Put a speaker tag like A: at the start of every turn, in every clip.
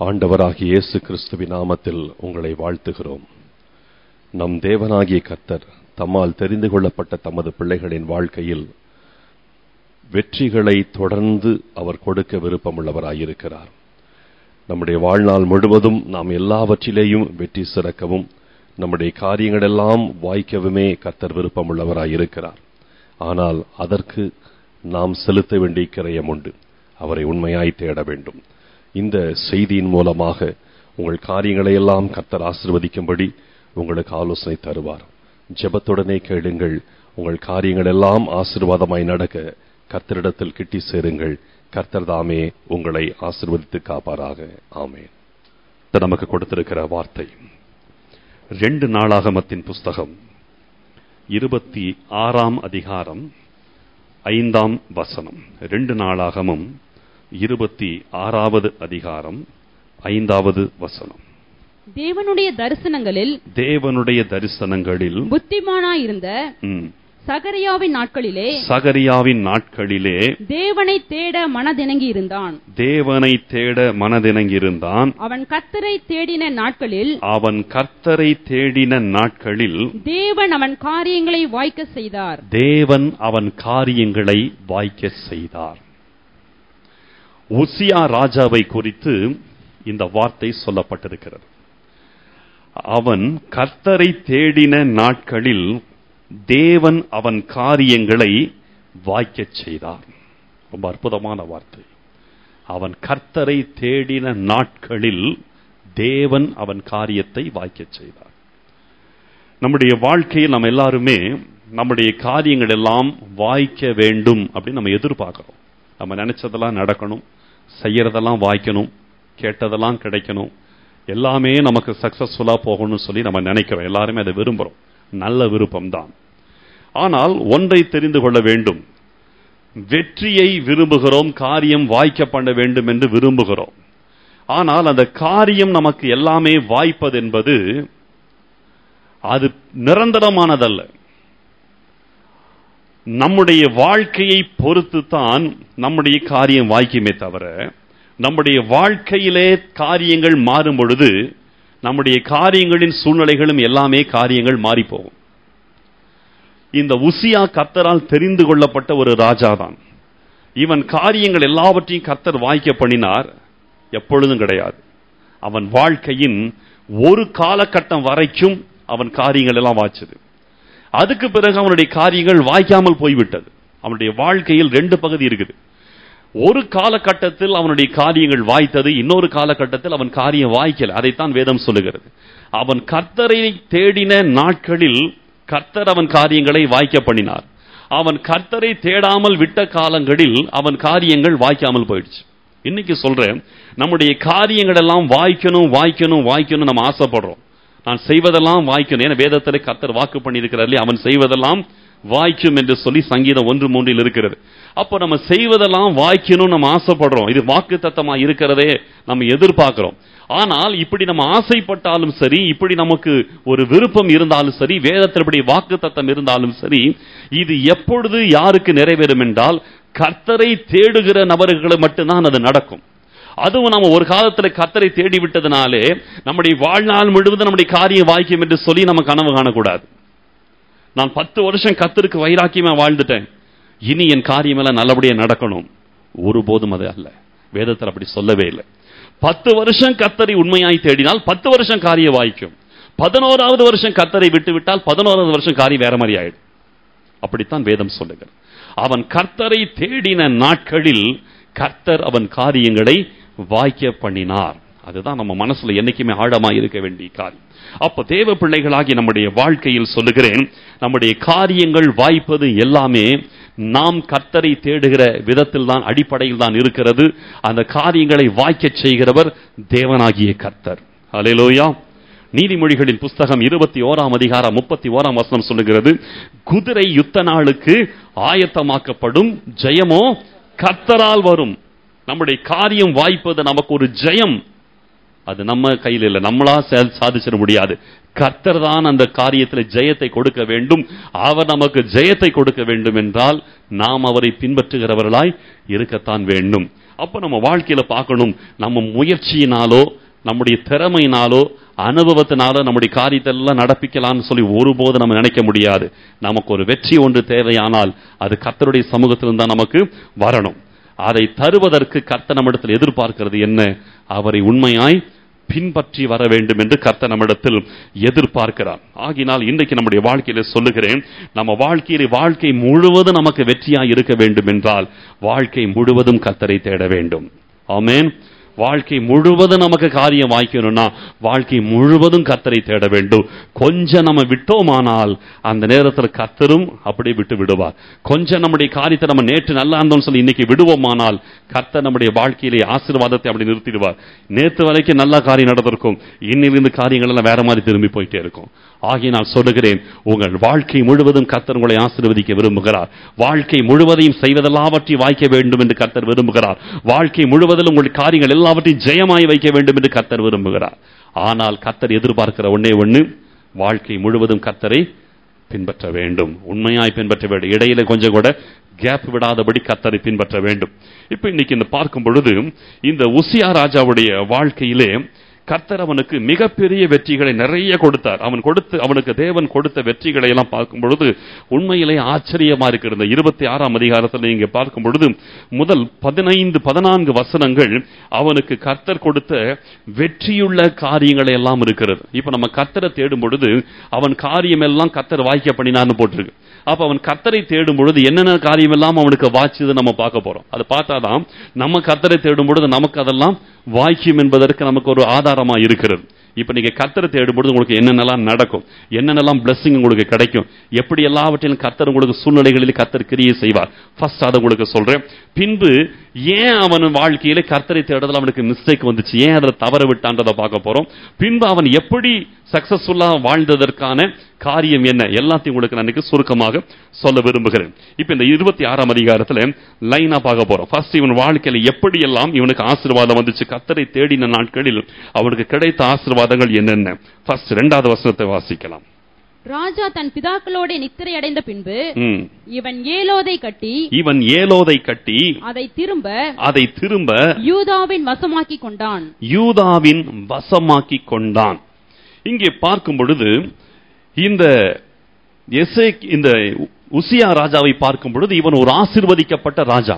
A: ஆண்டவராகிய இயேசு கிறிஸ்துவின் நாமத்தில் உங்களை வாழ்த்துகிறோம் நம் தேவனாகிய கர்த்தர் தம்மால் தெரிந்து கொள்ளப்பட்ட தமது பிள்ளைகளின் வாழ்க்கையில் வெற்றிகளை தொடர்ந்து அவர் கொடுக்க விருப்பமுள்ளவராயிருக்கிறார் நம்முடைய வாழ்நாள் முழுவதும் நாம் எல்லாவற்றிலேயும் வெற்றி சிறக்கவும் நம்முடைய காரியங்களெல்லாம் வாய்க்கவுமே கர்த்தர் விருப்பமுள்ளவராயிருக்கிறார் ஆனால் அதற்கு நாம் செலுத்த வேண்டிய கிரயம் உண்டு அவரை உண்மையாய் தேட வேண்டும் இந்த செய்தியின் மூலமாக உங்கள் காரியங்களை எல்லாம் கர்த்தர் ஆசிர்வதிக்கும்படி உங்களுக்கு ஆலோசனை தருவார் ஜெபத்துடனே கேளுங்கள் உங்கள் காரியங்கள் எல்லாம் ஆசீர்வாதமாய் நடக்க கர்த்தரிடத்தில் கிட்டி சேருங்கள் கர்த்தர் தாமே உங்களை ஆசிர்வதித்து காப்பாராக ஆமேன் இது நமக்கு கொடுத்திருக்கிற வார்த்தை ரெண்டு நாளாகமத்தின் புஸ்தகம் இருபத்தி ஆறாம் அதிகாரம் ஐந்தாம் வசனம் ரெண்டு நாளாகமும் இருபத்தி ஆறாவது அதிகாரம் ஐந்தாவது வசனம்
B: தேவனுடைய தரிசனங்களில்
A: தேவனுடைய தரிசனங்களில்
B: புத்திமானாயிருந்த
A: ம்,
B: சகரியாவின் நாட்களிலே
A: சகரியாவின் நாட்களிலே
B: தேவனை தேட மனதிணங்கி இருந்தான்
A: தேவனை தேட மனதிணங்கியிருந்தான்
B: அவன் கர்த்தரை தேடின நாட்களில்
A: அவன் கர்த்தரை தேடின நாட்களில்
B: தேவன் அவன் காரியங்களை வாய்க்க செய்தார்
A: தேவன் அவன் காரியங்களை வாய்க்க செய்தார் உசியா ராஜாவை குறித்து இந்த வார்த்தை சொல்லப்பட்டிருக்கிறது அவன் கர்த்தரை தேடின நாட்களில் தேவன் அவன் காரியங்களை வாய்க்கச் செய்தார் ரொம்ப அற்புதமான வார்த்தை அவன் கர்த்தரை தேடின நாட்களில் தேவன் அவன் காரியத்தை வாய்க்கச் செய்தார் நம்முடைய வாழ்க்கையில் நம்ம எல்லாருமே நம்முடைய காரியங்கள் எல்லாம் வாய்க்க வேண்டும் அப்படின்னு நம்ம எதிர்பார்க்கிறோம் நம்ம நினைச்சதெல்லாம் நடக்கணும் செய்யறதெல்லாம் வாய்க்கணும் கேட்டதெல்லாம் கிடைக்கணும் எல்லாமே நமக்கு சக்சஸ்ஃபுல்லா போகணும்னு சொல்லி நம்ம நினைக்கிறோம் எல்லாருமே அதை விரும்புறோம் நல்ல விருப்பம்தான் ஆனால் ஒன்றை தெரிந்து கொள்ள வேண்டும் வெற்றியை விரும்புகிறோம் காரியம் வாய்க்க பண்ண வேண்டும் என்று விரும்புகிறோம் ஆனால் அந்த காரியம் நமக்கு எல்லாமே வாய்ப்பது என்பது அது நிரந்தரமானதல்ல நம்முடைய வாழ்க்கையை பொறுத்து தான் நம்முடைய காரியம் வாய்க்குமே தவிர நம்முடைய வாழ்க்கையிலே காரியங்கள் மாறும் பொழுது நம்முடைய காரியங்களின் சூழ்நிலைகளும் எல்லாமே காரியங்கள் மாறி போகும் இந்த உசியா கர்த்தரால் தெரிந்து கொள்ளப்பட்ட ஒரு ராஜாதான் இவன் காரியங்கள் எல்லாவற்றையும் கர்த்தர் வாய்க்க பண்ணினார் எப்பொழுதும் கிடையாது அவன் வாழ்க்கையின் ஒரு காலகட்டம் வரைக்கும் அவன் காரியங்கள் எல்லாம் வாய்ச்சது அதுக்கு பிறகு அவனுடைய காரியங்கள் வாய்க்காமல் போய்விட்டது அவனுடைய வாழ்க்கையில் ரெண்டு பகுதி இருக்குது ஒரு காலகட்டத்தில் அவனுடைய காரியங்கள் வாய்த்தது இன்னொரு காலகட்டத்தில் அவன் காரியம் வாய்க்கல அதைத்தான் வேதம் சொல்லுகிறது அவன் கர்த்தரை தேடின நாட்களில் கர்த்தர் அவன் காரியங்களை வாய்க்க பண்ணினார் அவன் கர்த்தரை தேடாமல் விட்ட காலங்களில் அவன் காரியங்கள் வாய்க்காமல் போயிடுச்சு இன்னைக்கு சொல்றேன் நம்முடைய காரியங்கள் எல்லாம் வாய்க்கணும் வாய்க்கணும் வாய்க்கணும் நம்ம ஆசைப்படுறோம் நான் செய்வதெல்லாம் வாய்க்கணும் ஏன்னா வேதத்தில் கர்த்தர் வாக்கு பண்ணியிருக்கிறார் இல்லையா அவன் செய்வதெல்லாம் வாய்க்கும் என்று சொல்லி சங்கீதம் ஒன்று மூன்றில் இருக்கிறது அப்போ நம்ம செய்வதெல்லாம் வாய்க்கணும் நம்ம ஆசைப்படுறோம் இது வாக்கு தத்தமா இருக்கிறதே நம்ம எதிர்பார்க்கிறோம் ஆனால் இப்படி நம்ம ஆசைப்பட்டாலும் சரி இப்படி நமக்கு ஒரு விருப்பம் இருந்தாலும் சரி வேதத்தில் இப்படி வாக்கு தத்தம் இருந்தாலும் சரி இது எப்பொழுது யாருக்கு நிறைவேறும் என்றால் கர்த்தரை தேடுகிற நபர்களை மட்டும்தான் அது நடக்கும் அதுவும் நம்ம ஒரு காலத்துல கர்த்தரை தேடி விட்டதுனாலே நம்முடைய வாழ்நாள் முழுவதும் நம்முடைய காரியம் வாய்க்கும் என்று சொல்லி நம்ம கனவு காணக்கூடாது நான் பத்து வருஷம் கத்தருக்கு வைராக்கியமா வாழ்ந்துட்டேன் இனி என் காரியம் எல்லாம் நல்லபடியா நடக்கணும் ஒருபோதும் அது அல்ல வேதத்தில் அப்படி சொல்லவே இல்லை பத்து வருஷம் கத்தரை உண்மையாய் தேடினால் பத்து வருஷம் காரியம் வாய்க்கும் பதினோராவது வருஷம் கத்தரை விட்டு விட்டால் பதினோராவது வருஷம் காரியம் வேற மாதிரி ஆயிடும் அப்படித்தான் வேதம் சொல்லுகிறது அவன் கர்த்தரை தேடின நாட்களில் கர்த்தர் அவன் காரியங்களை வாய்க்க பண்ணினார் அதுதான் நம்ம மனசுல என்னைக்குமே ஆழமா இருக்க வேண்டிய காரியம் அப்ப தேவ பிள்ளைகளாகி நம்முடைய வாழ்க்கையில் சொல்லுகிறேன் நம்முடைய காரியங்கள் வாய்ப்பது எல்லாமே நாம் கர்த்தரை தேடுகிற விதத்தில் தான் அடிப்படையில் தான் இருக்கிறது அந்த காரியங்களை வாய்க்க செய்கிறவர் தேவனாகிய கர்த்தர் அலையிலோயா நீதிமொழிகளின் புஸ்தகம் இருபத்தி ஓராம் அதிகாரம் முப்பத்தி ஓராம் வசனம் சொல்லுகிறது குதிரை யுத்த நாளுக்கு ஆயத்தமாக்கப்படும் ஜெயமோ கர்த்தரால் வரும் நம்முடைய காரியம் வாய்ப்பது நமக்கு ஒரு ஜெயம் அது நம்ம கையில் இல்லை நம்மளா செயல் சாதிச்சிட முடியாது கர்த்தர் தான் அந்த காரியத்தில் ஜெயத்தை கொடுக்க வேண்டும் அவர் நமக்கு ஜெயத்தை கொடுக்க வேண்டும் என்றால் நாம் அவரை பின்பற்றுகிறவர்களாய் இருக்கத்தான் வேண்டும் அப்ப நம்ம வாழ்க்கையில பார்க்கணும் நம்ம முயற்சியினாலோ நம்முடைய திறமையினாலோ அனுபவத்தினாலோ நம்முடைய காரியத்தை எல்லாம் நடப்பிக்கலாம்னு சொல்லி ஒருபோது நம்ம நினைக்க முடியாது நமக்கு ஒரு வெற்றி ஒன்று தேவையானால் அது கர்த்தருடைய சமூகத்திலிருந்து தான் நமக்கு வரணும் அதை தருவதற்கு கர்த்தர் நம்மிடத்தில் எதிர்பார்க்கிறது என்ன அவரை உண்மையாய் பின்பற்றி வர வேண்டும் என்று கர்த்தர் நம்மிடத்தில் எதிர்பார்க்கிறார் ஆகினால் இன்றைக்கு நம்முடைய வாழ்க்கையில சொல்லுகிறேன் நம்ம வாழ்க்கையில வாழ்க்கை முழுவதும் நமக்கு வெற்றியாய் இருக்க வேண்டும் என்றால் வாழ்க்கை முழுவதும் கர்த்தரை தேட வேண்டும் ஆமென் வாழ்க்கை முழுவதும் நமக்கு காரியம் வாய்க்கணும்னா வாழ்க்கை முழுவதும் கத்தரை தேட வேண்டும் கொஞ்சம் நம்ம விட்டோமானால் அந்த நேரத்தில் கத்தரும் அப்படியே விட்டு விடுவார் கொஞ்சம் நம்முடைய காரியத்தை நம்ம நேற்று நல்லா இருந்தோம்னு சொல்லி இன்னைக்கு விடுவோமானால் கர்த்தர் நம்முடைய வாழ்க்கையிலே ஆசீர்வாதத்தை அப்படி நிறுத்திடுவார் நேற்று வரைக்கும் நல்ல காரியம் நடந்திருக்கும் இன்னிலிருந்து காரியங்கள் எல்லாம் வேற மாதிரி திரும்பி போயிட்டே இருக்கும் ஆகிய நான் சொல்லுகிறேன் உங்கள் வாழ்க்கை முழுவதும் கர்த்தர் உங்களை ஆசீர்வதிக்க விரும்புகிறார் வாழ்க்கை முழுவதையும் செய்வதெல்லாவற்றையும் வாய்க்க வேண்டும் என்று கர்த்தர் விரும்புகிறார் வாழ்க்கை முழுவதிலும் உங்கள் காரியங்கள் எல்லாவற்றையும் ஜெயமாய் வைக்க வேண்டும் என்று கர்த்தர் விரும்புகிறார் ஆனால் கர்த்தர் எதிர்பார்க்கிற ஒண்ணே ஒண்ணு வாழ்க்கை முழுவதும் கர்த்தரை பின்பற்ற வேண்டும் உண்மையாய் பின்பற்ற வேண்டும் இடையில கொஞ்சம் கூட கேப் விடாதபடி கர்த்தரை பின்பற்ற வேண்டும் இப்ப இன்னைக்கு இந்த பார்க்கும் பொழுது இந்த உசியா ராஜாவுடைய வாழ்க்கையிலே கர்த்தர் அவனுக்கு மிகப்பெரிய வெற்றிகளை நிறைய கொடுத்தார் அவன் கொடுத்து அவனுக்கு தேவன் கொடுத்த வெற்றிகளை எல்லாம் பார்க்கும் பொழுது உண்மையிலே ஆச்சரியமா இருக்கிறது இந்த இருபத்தி ஆறாம் அதிகாரத்தில் நீங்க பார்க்கும் பொழுது முதல் பதினைந்து பதினான்கு வசனங்கள் அவனுக்கு கர்த்தர் கொடுத்த வெற்றியுள்ள காரியங்களை எல்லாம் இருக்கிறது இப்ப நம்ம கர்த்தரை தேடும் பொழுது அவன் காரியம் எல்லாம் கர்த்தர் வாய்க்க பண்ணினான்னு போட்டிருக்கு அப்ப அவன் கர்த்தரை தேடும் பொழுது என்னென்ன காரியம் எல்லாம் அவனுக்கு வாய்ச்சது நம்ம பார்க்க போறோம் அதை பார்த்தாதான் நம்ம கர்த்தரை தேடும் பொழுது நமக்கு அதெல்லாம் வாய்க்கும் என்பதற்கு நமக்கு ஒரு ஆதாரமா இருக்கிறது இப்ப நீங்க கர்த்தரை தேடும் பொழுது உங்களுக்கு என்னென்னலாம் நடக்கும் என்னென்னலாம் blessing உங்களுக்கு கிடைக்கும் எப்படி எல்லாவற்றிலும் கர்த்தர் உங்களுக்கு சூழ்நிலைகளில் கர்த்தர் கிரியை செய்வார் ஃபர்ஸ்ட் அதை உங்களுக்கு சொல்றேன் பின்பு ஏன் அவன் வாழ்க்கையில கர்த்தரை தேடுதல் அவனுக்கு மிஸ்டேக் வந்துச்சு ஏன் அதில் தவற விட்டான்றதை பார்க்க போறோம் பின்பு அவன் எப்படி சக்சஸ்ஃபுல்லா வாழ்ந்ததற்கான காரியம் என்ன எல்லாத்தையும் உங்களுக்கு நான் இன்னைக்கு சுருக்கமாக சொல்ல விரும்புகிறேன் இப்ப இந்த இருபத்தி ஆறாம் அதிகாரத்துல லைனா பார்க்க போறோம் ஃபர்ஸ்ட் இவன் வாழ்க்கையில எப்படியெல்லாம் இவனுக்கு ஆசீர்வாதம் வந்துச்சு கர்த்தரை தேடின நாட்களில் அவனுக்கு கிடைத்த ஆசீர்வாதங்கள் என்னென்ன ஃபர்ஸ்ட் ரெண்டாவது வசனத்தை வாசிக்கலாம்
B: ராஜா தன் பிதாக்களோட நித்திரை அடைந்த பின்பு
A: ம்.
B: இவன் ஏலோதை கட்டி
A: இவன் ஏலோதை கட்டி
B: அதை திரும்ப
A: அதை திரும்ப
B: யூதாவின் வசமாக்கி கொண்டான்
A: யூதாவின் வசமாக்கி கொண்டான் இங்கே பார்க்கும் பொழுது இந்த எசே இந்த உசியா ராஜாவை பார்க்கும் பொழுது இவன் ஒரு ஆசிர்வதிக்கப்பட்ட ராஜா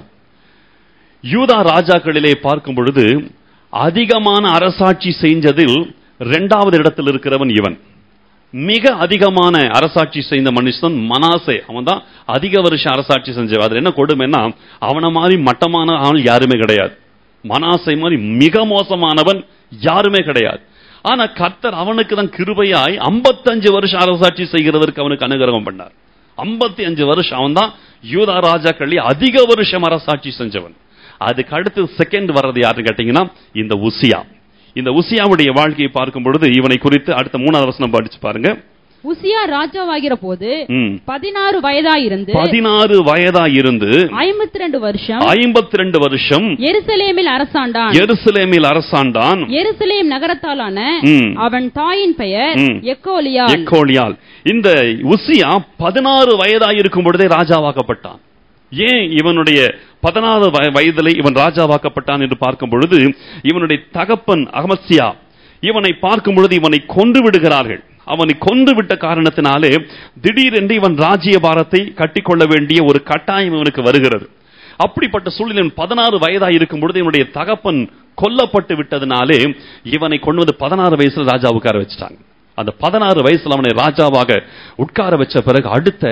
A: யூதா ராஜாக்களிலே பார்க்கும் பொழுது அதிகமான அரசாட்சி செஞ்சதில் இரண்டாவது இடத்தில் இருக்கிறவன் இவன் மிக அதிகமான அரசாட்சி செய்த மனுஷன் மனாசே அவன் தான் அதிக வருஷம் அரசாட்சி செஞ்சவன் அது என்ன கொடுமைன்னா அவன மாதிரி மட்டமான ஆள் யாருமே கிடையாது மனாசை மாதிரி மிக மோசமானவன் யாருமே கிடையாது ஆனா கர்த்தர் அவனுக்கு தான் கிருபையாய் 55 வருஷம் அரசாட்சி செய்கிறதற்கு அவனுக்கு அனுகிரகம் பண்ணார் 55 அஞ்சு வருஷம் அவன் தான் யூதா ராஜாக்களி அதிக வருஷம் அரசாட்சி செஞ்சவன் அதுக்கு அடுத்து செகண்ட் வர்றது யாருன்னு கேட்டீங்கன்னா இந்த உசியா இந்த உசியாவுடைய வாழ்க்கையை பார்க்கும் பொழுது இவனை குறித்து அடுத்த மூணாவது வசனம் படிச்சு பாருங்க
B: உசியா ராஜாவாகிற போது
A: ம்.
B: பதினாறு வயதாயிருந்து
A: பதினாறு வயதா இருந்து
B: ஐம்பத்தி ரெண்டு வருஷம்
A: ஐம்பத்தி ரெண்டு வருஷம்
B: எருசலேமில் அரசாண்டான்
A: எருசலேமில் அரசாண்டான்
B: எருசலேம் நகரத்தாலான
A: ம்.
B: அவன் தாயின் பெயர்
A: ம்.
B: எக்கோலியா
A: எக்கோலியால் இந்த உசியா பதினாறு வயதா இருக்கும் பொழுதே ராஜாவாக்கப்பட்டான் ஏன் இவனுடைய பதினாறு வய- வயதிலே இவன் ராஜாவாக்கப்பட்டான் என்று பார்க்கும் பொழுது இவனுடைய தகப்பன் அகமத்சியா இவனை பார்க்கும் பொழுது இவனை கொன்று விடுகிறார்கள் அவனை கொன்று விட்ட காரணத்தினாலே திடீரென்று இவன் ராஜ்ய பாரத்தை கட்டிக்கொள்ள வேண்டிய ஒரு கட்டாயம் இவனுக்கு வருகிறது அப்படிப்பட்ட சூழ்நிலை பதினாறு வயதா இருக்கும் பொழுது இவனுடைய தகப்பன் கொல்லப்பட்டு விட்டதினாலே இவனை கொண்டு வந்து பதினாறு வயசுல ராஜா உட்கார வச்சுட்டாங்க அந்த பதினாறு வயசுல அவனை ராஜாவாக உட்கார வச்ச பிறகு அடுத்த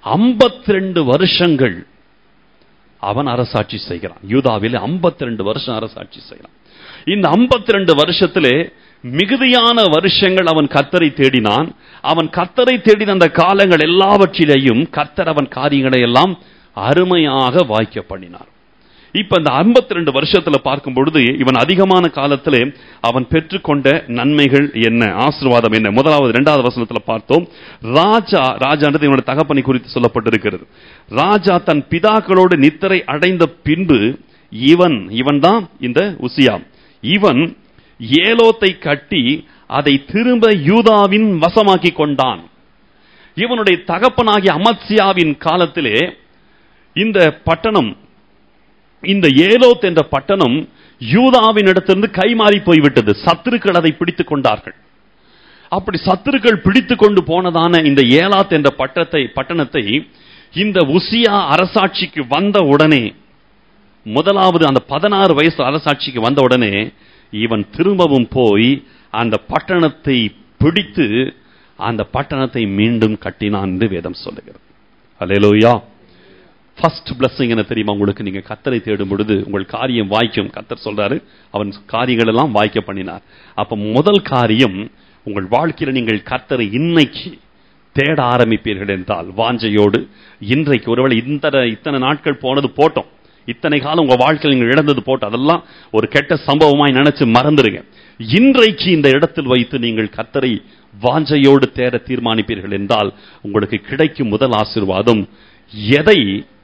A: 52 வருஷங்கள் அவன் அரசாட்சி செய்கிறான் யூதாவில் 52 வருஷம் அரசாட்சி செய்கிறான் இந்த 52 வருஷத்திலே மிகுதியான வருஷங்கள் அவன் கத்தரை தேடினான் அவன் கத்தரை தேடின அந்த காலங்கள் எல்லாவற்றிலேயும் கத்தர் அவன் காரியங்களை எல்லாம் அருமையாக வாய்க்க பண்ணினார் இப்ப இந்த 52 வருஷத்துல பார்க்கும் பொழுது இவன் அதிகமான காலத்திலே அவன் பெற்றுக்கொண்ட நன்மைகள் என்ன ஆசீர்வாதம் என்ன முதலாவது இரண்டாவது வசனத்துல பார்த்தோம் ராஜா ராஜான்றது இவனுடைய தகப்பனை குறித்து சொல்லப்பட்டிருக்கிறது ராஜா தன் பிதாக்களோடு நித்திரை அடைந்த பின்பு இவன் இவன் தான் இந்த உசியா இவன் ஏலோத்தை கட்டி அதை திரும்ப யூதாவின் வசமாக்கி கொண்டான் இவனுடைய தகப்பனாகிய அமத்சியாவின் காலத்திலே இந்த பட்டணம் இந்த ஏலோத் என்ற பட்டணம் யூதாவின் இடத்திலிருந்து கைமாறி போய்விட்டது சத்துருக்கள் அதை பிடித்துக் கொண்டார்கள் அப்படி சத்துருக்கள் பிடித்துக் கொண்டு போனதான இந்த ஏலாத் என்ற பட்டத்தை பட்டணத்தை இந்த உசியா அரசாட்சிக்கு வந்த உடனே முதலாவது அந்த பதினாறு வயசு அரசாட்சிக்கு வந்த உடனே இவன் திரும்பவும் போய் அந்த பட்டணத்தை பிடித்து அந்த பட்டணத்தை மீண்டும் கட்டினான் என்று வேதம் சொல்லுகிறது அல்லேலூயா ஃபர்ஸ்ட் பிளஸிங் என்ன தெரியுமா உங்களுக்கு நீங்க கத்தரை தேடும் பொழுது உங்கள் காரியம் வாய்க்கும் கத்தர் சொல்றாரு அவன் காரியங்கள் எல்லாம் வாய்க்க பண்ணினார் அப்ப முதல் காரியம் உங்கள் வாழ்க்கையில நீங்கள் கத்தரை இன்னைக்கு தேட ஆரம்பிப்பீர்கள் என்றால் வாஞ்சையோடு இன்றைக்கு ஒருவேளை இந்த இத்தனை நாட்கள் போனது போட்டோம் இத்தனை காலம் உங்க வாழ்க்கையில் நீங்கள் இழந்தது போட்டோம் அதெல்லாம் ஒரு கெட்ட சம்பவமாய் நினைச்சு மறந்துடுங்க இன்றைக்கு இந்த இடத்தில் வைத்து நீங்கள் கத்தரை வாஞ்சையோடு தேட தீர்மானிப்பீர்கள் என்றால் உங்களுக்கு கிடைக்கும் முதல் ஆசீர்வாதம் எதை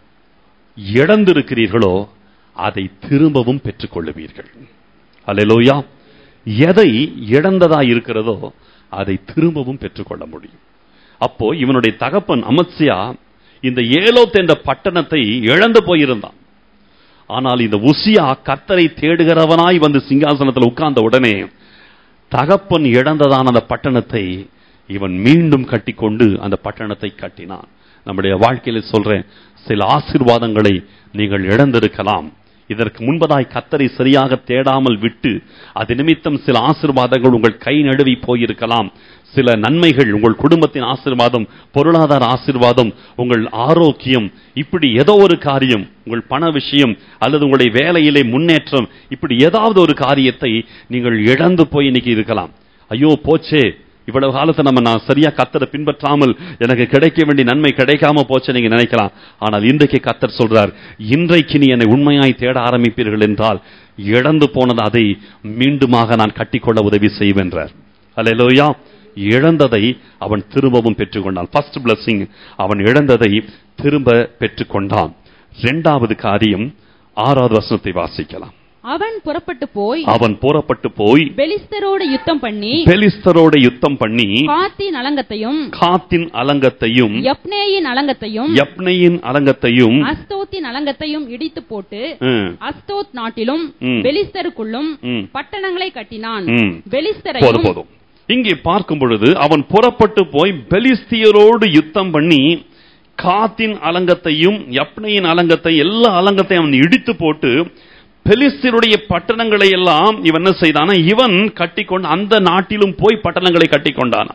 A: இழந்திருக்கிறீர்களோ அதை திரும்பவும் பெற்றுக்கொள்ளுவீர்கள் அல்லேலூயா எதை இழந்ததா இருக்கிறதோ அதை திரும்பவும் பெற்றுக்கொள்ள முடியும் அப்போ இவனுடைய தகப்பன் அமத்சியா இந்த ஏலோத் என்ற பட்டணத்தை இழந்து போயிருந்தான் ஆனால் இந்த உசியா கத்தரை தேடுகிறவனாய் வந்து சிங்காசனத்தில் உட்கார்ந்த உடனே தகப்பன் இழந்ததான அந்த பட்டணத்தை இவன் மீண்டும் கட்டிக்கொண்டு அந்த பட்டணத்தை கட்டினான் நம்முடைய வாழ்க்கையில சொல்றேன் சில ஆசீர்வாதங்களை நீங்கள் இழந்திருக்கலாம் இதற்கு முன்பதாய் கத்தரை சரியாக தேடாமல் விட்டு அது நிமித்தம் சில ஆசீர்வாதங்கள் உங்கள் கை நழுவி போயிருக்கலாம் சில நன்மைகள் உங்கள் குடும்பத்தின் ஆசீர்வாதம் பொருளாதார ஆசீர்வாதம் உங்கள் ஆரோக்கியம் இப்படி ஏதோ ஒரு காரியம் உங்கள் பண விஷயம் அல்லது உங்களுடைய வேலையிலே முன்னேற்றம் இப்படி ஏதாவது ஒரு காரியத்தை நீங்கள் இழந்து போய் இன்னைக்கு இருக்கலாம் ஐயோ போச்சே இவ்வளவு காலத்தை நம்ம நான் சரியா கத்தரை பின்பற்றாமல் எனக்கு கிடைக்க வேண்டிய நன்மை கிடைக்காம போச்சு நீங்க நினைக்கலாம் ஆனால் இன்றைக்கு கத்தர் சொல்றார் இன்றைக்கு நீ என்னை உண்மையாய் தேட ஆரம்பிப்பீர்கள் என்றால் இழந்து போனது அதை மீண்டுமாக நான் கட்டிக்கொள்ள உதவி செய்வென்றார் அல்லேலூயா இழந்ததை அவன் திரும்பவும் பெற்றுக்கொண்டான் ஃபர்ஸ்ட் blessing அவன் இழந்ததை திரும்ப பெற்றுக்கொண்டான் இரண்டாவது காரியம் ஆறாவது வசனத்தை வாசிக்கலாம்
B: அவன் புறப்பட்டு போய்
A: அவன் புறப்பட்டு போய்
B: பெலிஸ்தரோடு யுத்தம் பண்ணி
A: பெலிஸ்தரோட யுத்தம் பண்ணி
B: காத்தின் அலங்கத்தையும்
A: காத்தின் அலங்கத்தையும்
B: யப்னேயின் அலங்கத்தையும்
A: யப்னையின் அலங்கத்தையும்
B: அஸ்தோத்தின் அலங்கத்தையும் இடித்து போட்டு
A: ம்,
B: அஸ்தோத் நாட்டிலும்
A: ம்.
B: பெலிஸ்தருக்குள்ளும்
A: ம்.
B: பட்டணங்களை கட்டினான்
A: ம். போதும்
B: பெலிஸ்தரையும்
A: போதும் இங்கே பார்க்கும் பொழுது அவன் புறப்பட்டு போய் பெலிஸ்தியரோடு யுத்தம் பண்ணி காத்தின் அலங்கத்தையும் யப்னையின் அலங்கத்தை எல்லா அலங்கத்தையும் அவன் இடித்து போட்டு பெலிஸ்தருடைய பட்டணங்களை எல்லாம் இவன் என்ன செய்தானா இவன் கட்டிக்கொண்டு அந்த நாட்டிலும் போய் பட்டணங்களை கட்டிக்கொண்டான்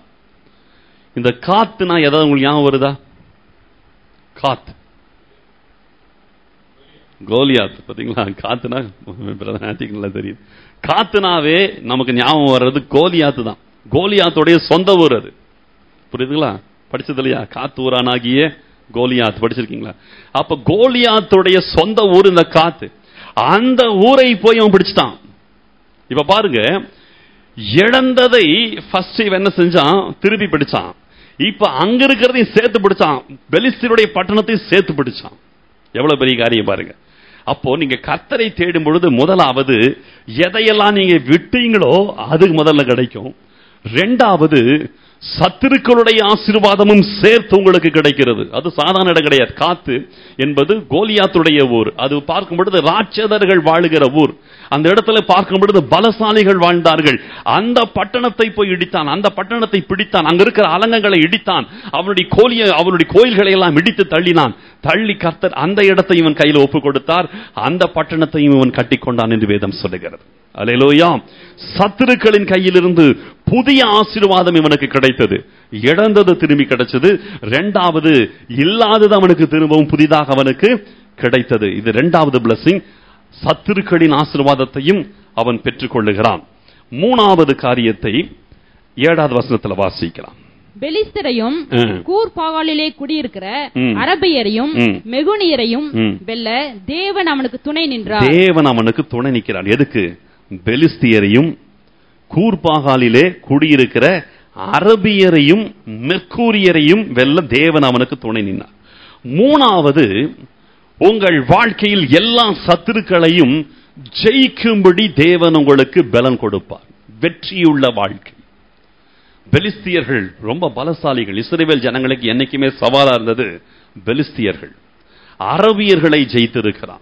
A: இந்த காத்துனா ஏதாவது உங்களுக்கு ஞாபகம் வருதா காத் கோலியாத் பாத்தீங்களா காத்துனா பிரதான தெரியுது காத்துனாவே நமக்கு ஞாபகம் வர்றது கோலியாத்து தான் கோலியாத்துடைய சொந்த ஊர் அது புரியுதுங்களா படிச்சது இல்லையா காத்து ஊரானாகிய கோலியாத் படிச்சிருக்கீங்களா அப்ப கோலியாத்துடைய சொந்த ஊர் இந்த காத்து அந்த ஊரை போய் அவன் பிடிச்சிட்டான் இப்ப பாருங்க இழந்ததை ஃபர்ஸ்ட் இவன் என்ன செஞ்சான் திருப்பி பிடிச்சான் இப்ப அங்க இருக்கிறதையும் சேர்த்து பிடிச்சான் பெலிஸ்தீனுடைய பட்டணத்தையும் சேர்த்து பிடிச்சான் எவ்வளவு பெரிய காரியம் பாருங்க அப்போ நீங்க கர்த்தரை தேடும் பொழுது முதலாவது எதையெல்லாம் நீங்க விட்டீங்களோ அது முதல்ல கிடைக்கும் ரெண்டாவது சத்துருக்களுடைய ஆசீர்வாதமும் சேர்த்து உங்களுக்கு கிடைக்கிறது அது சாதாரண இடம் கிடையாது காத்து என்பது கோலியாத்துடைய ஊர் அது பார்க்கும் பொழுது ராட்சதர்கள் வாழுகிற ஊர் அந்த இடத்துல பார்க்கும் பொழுது பலசாலிகள் வாழ்ந்தார்கள் அந்த பட்டணத்தை போய் இடித்தான் அந்த பட்டணத்தை பிடித்தான் அங்க இருக்கிற அலங்கங்களை இடித்தான் அவனுடைய கோலிய அவனுடைய கோயில்களை எல்லாம் இடித்து தள்ளினான் தள்ளி கர்த்தர் அந்த இடத்தை இவன் கையில் ஒப்பு கொடுத்தார் அந்த பட்டணத்தையும் இவன் கட்டிக்கொண்டான் என்று வேதம் சொல்லுகிறது அலையிலோயா சத்துருக்களின் கையிலிருந்து புதிய ஆசீர்வாதம் இவனுக்கு கிடைத்தது இழந்தது திரும்பி கிடைச்சது இரண்டாவது இல்லாதது அவனுக்கு திரும்பவும் புதிதாக அவனுக்கு கிடைத்தது இது இரண்டாவது பிளஸிங் சத்துருக்களின் ஆசீர்வாதத்தையும் அவன் பெற்றுக்கொள்ளுகிறான் மூணாவது காரியத்தை ஏழாவது வசனத்துல வாசிக்கலாம்
B: பெலிஸ்தரையும்
A: ம்.
B: கூர் பாகாலிலே குடியிருக்கிற
A: ம்.
B: அரபியரையும்
A: ம்.
B: மெகுனியரையும்
A: ம்.
B: வெல்ல தேவன் அவனுக்கு துணை நின்றார்
A: தேவன் அவனுக்கு துணை நிற்கிறான் எதுக்கு பெலிஸ்தியரையும் கூர்பாகாலிலே குடியிருக்கிற அரபியரையும் மெர்க்கூரியரையும் வெல்ல தேவன் அவனுக்கு துணை நின்றார் மூணாவது உங்கள் வாழ்க்கையில் எல்லா சத்துருக்களையும் ஜெயிக்கும்படி தேவன் உங்களுக்கு பலன் கொடுப்பார் வெற்றியுள்ள வாழ்க்கை பெலிஸ்தியர்கள் ரொம்ப பலசாலிகள் இஸ்ரேல் ஜனங்களுக்கு என்னைக்குமே சவாலா இருந்தது பெலிஸ்தியர்கள் அரபியர்களை ஜெயித்திருக்கிறான்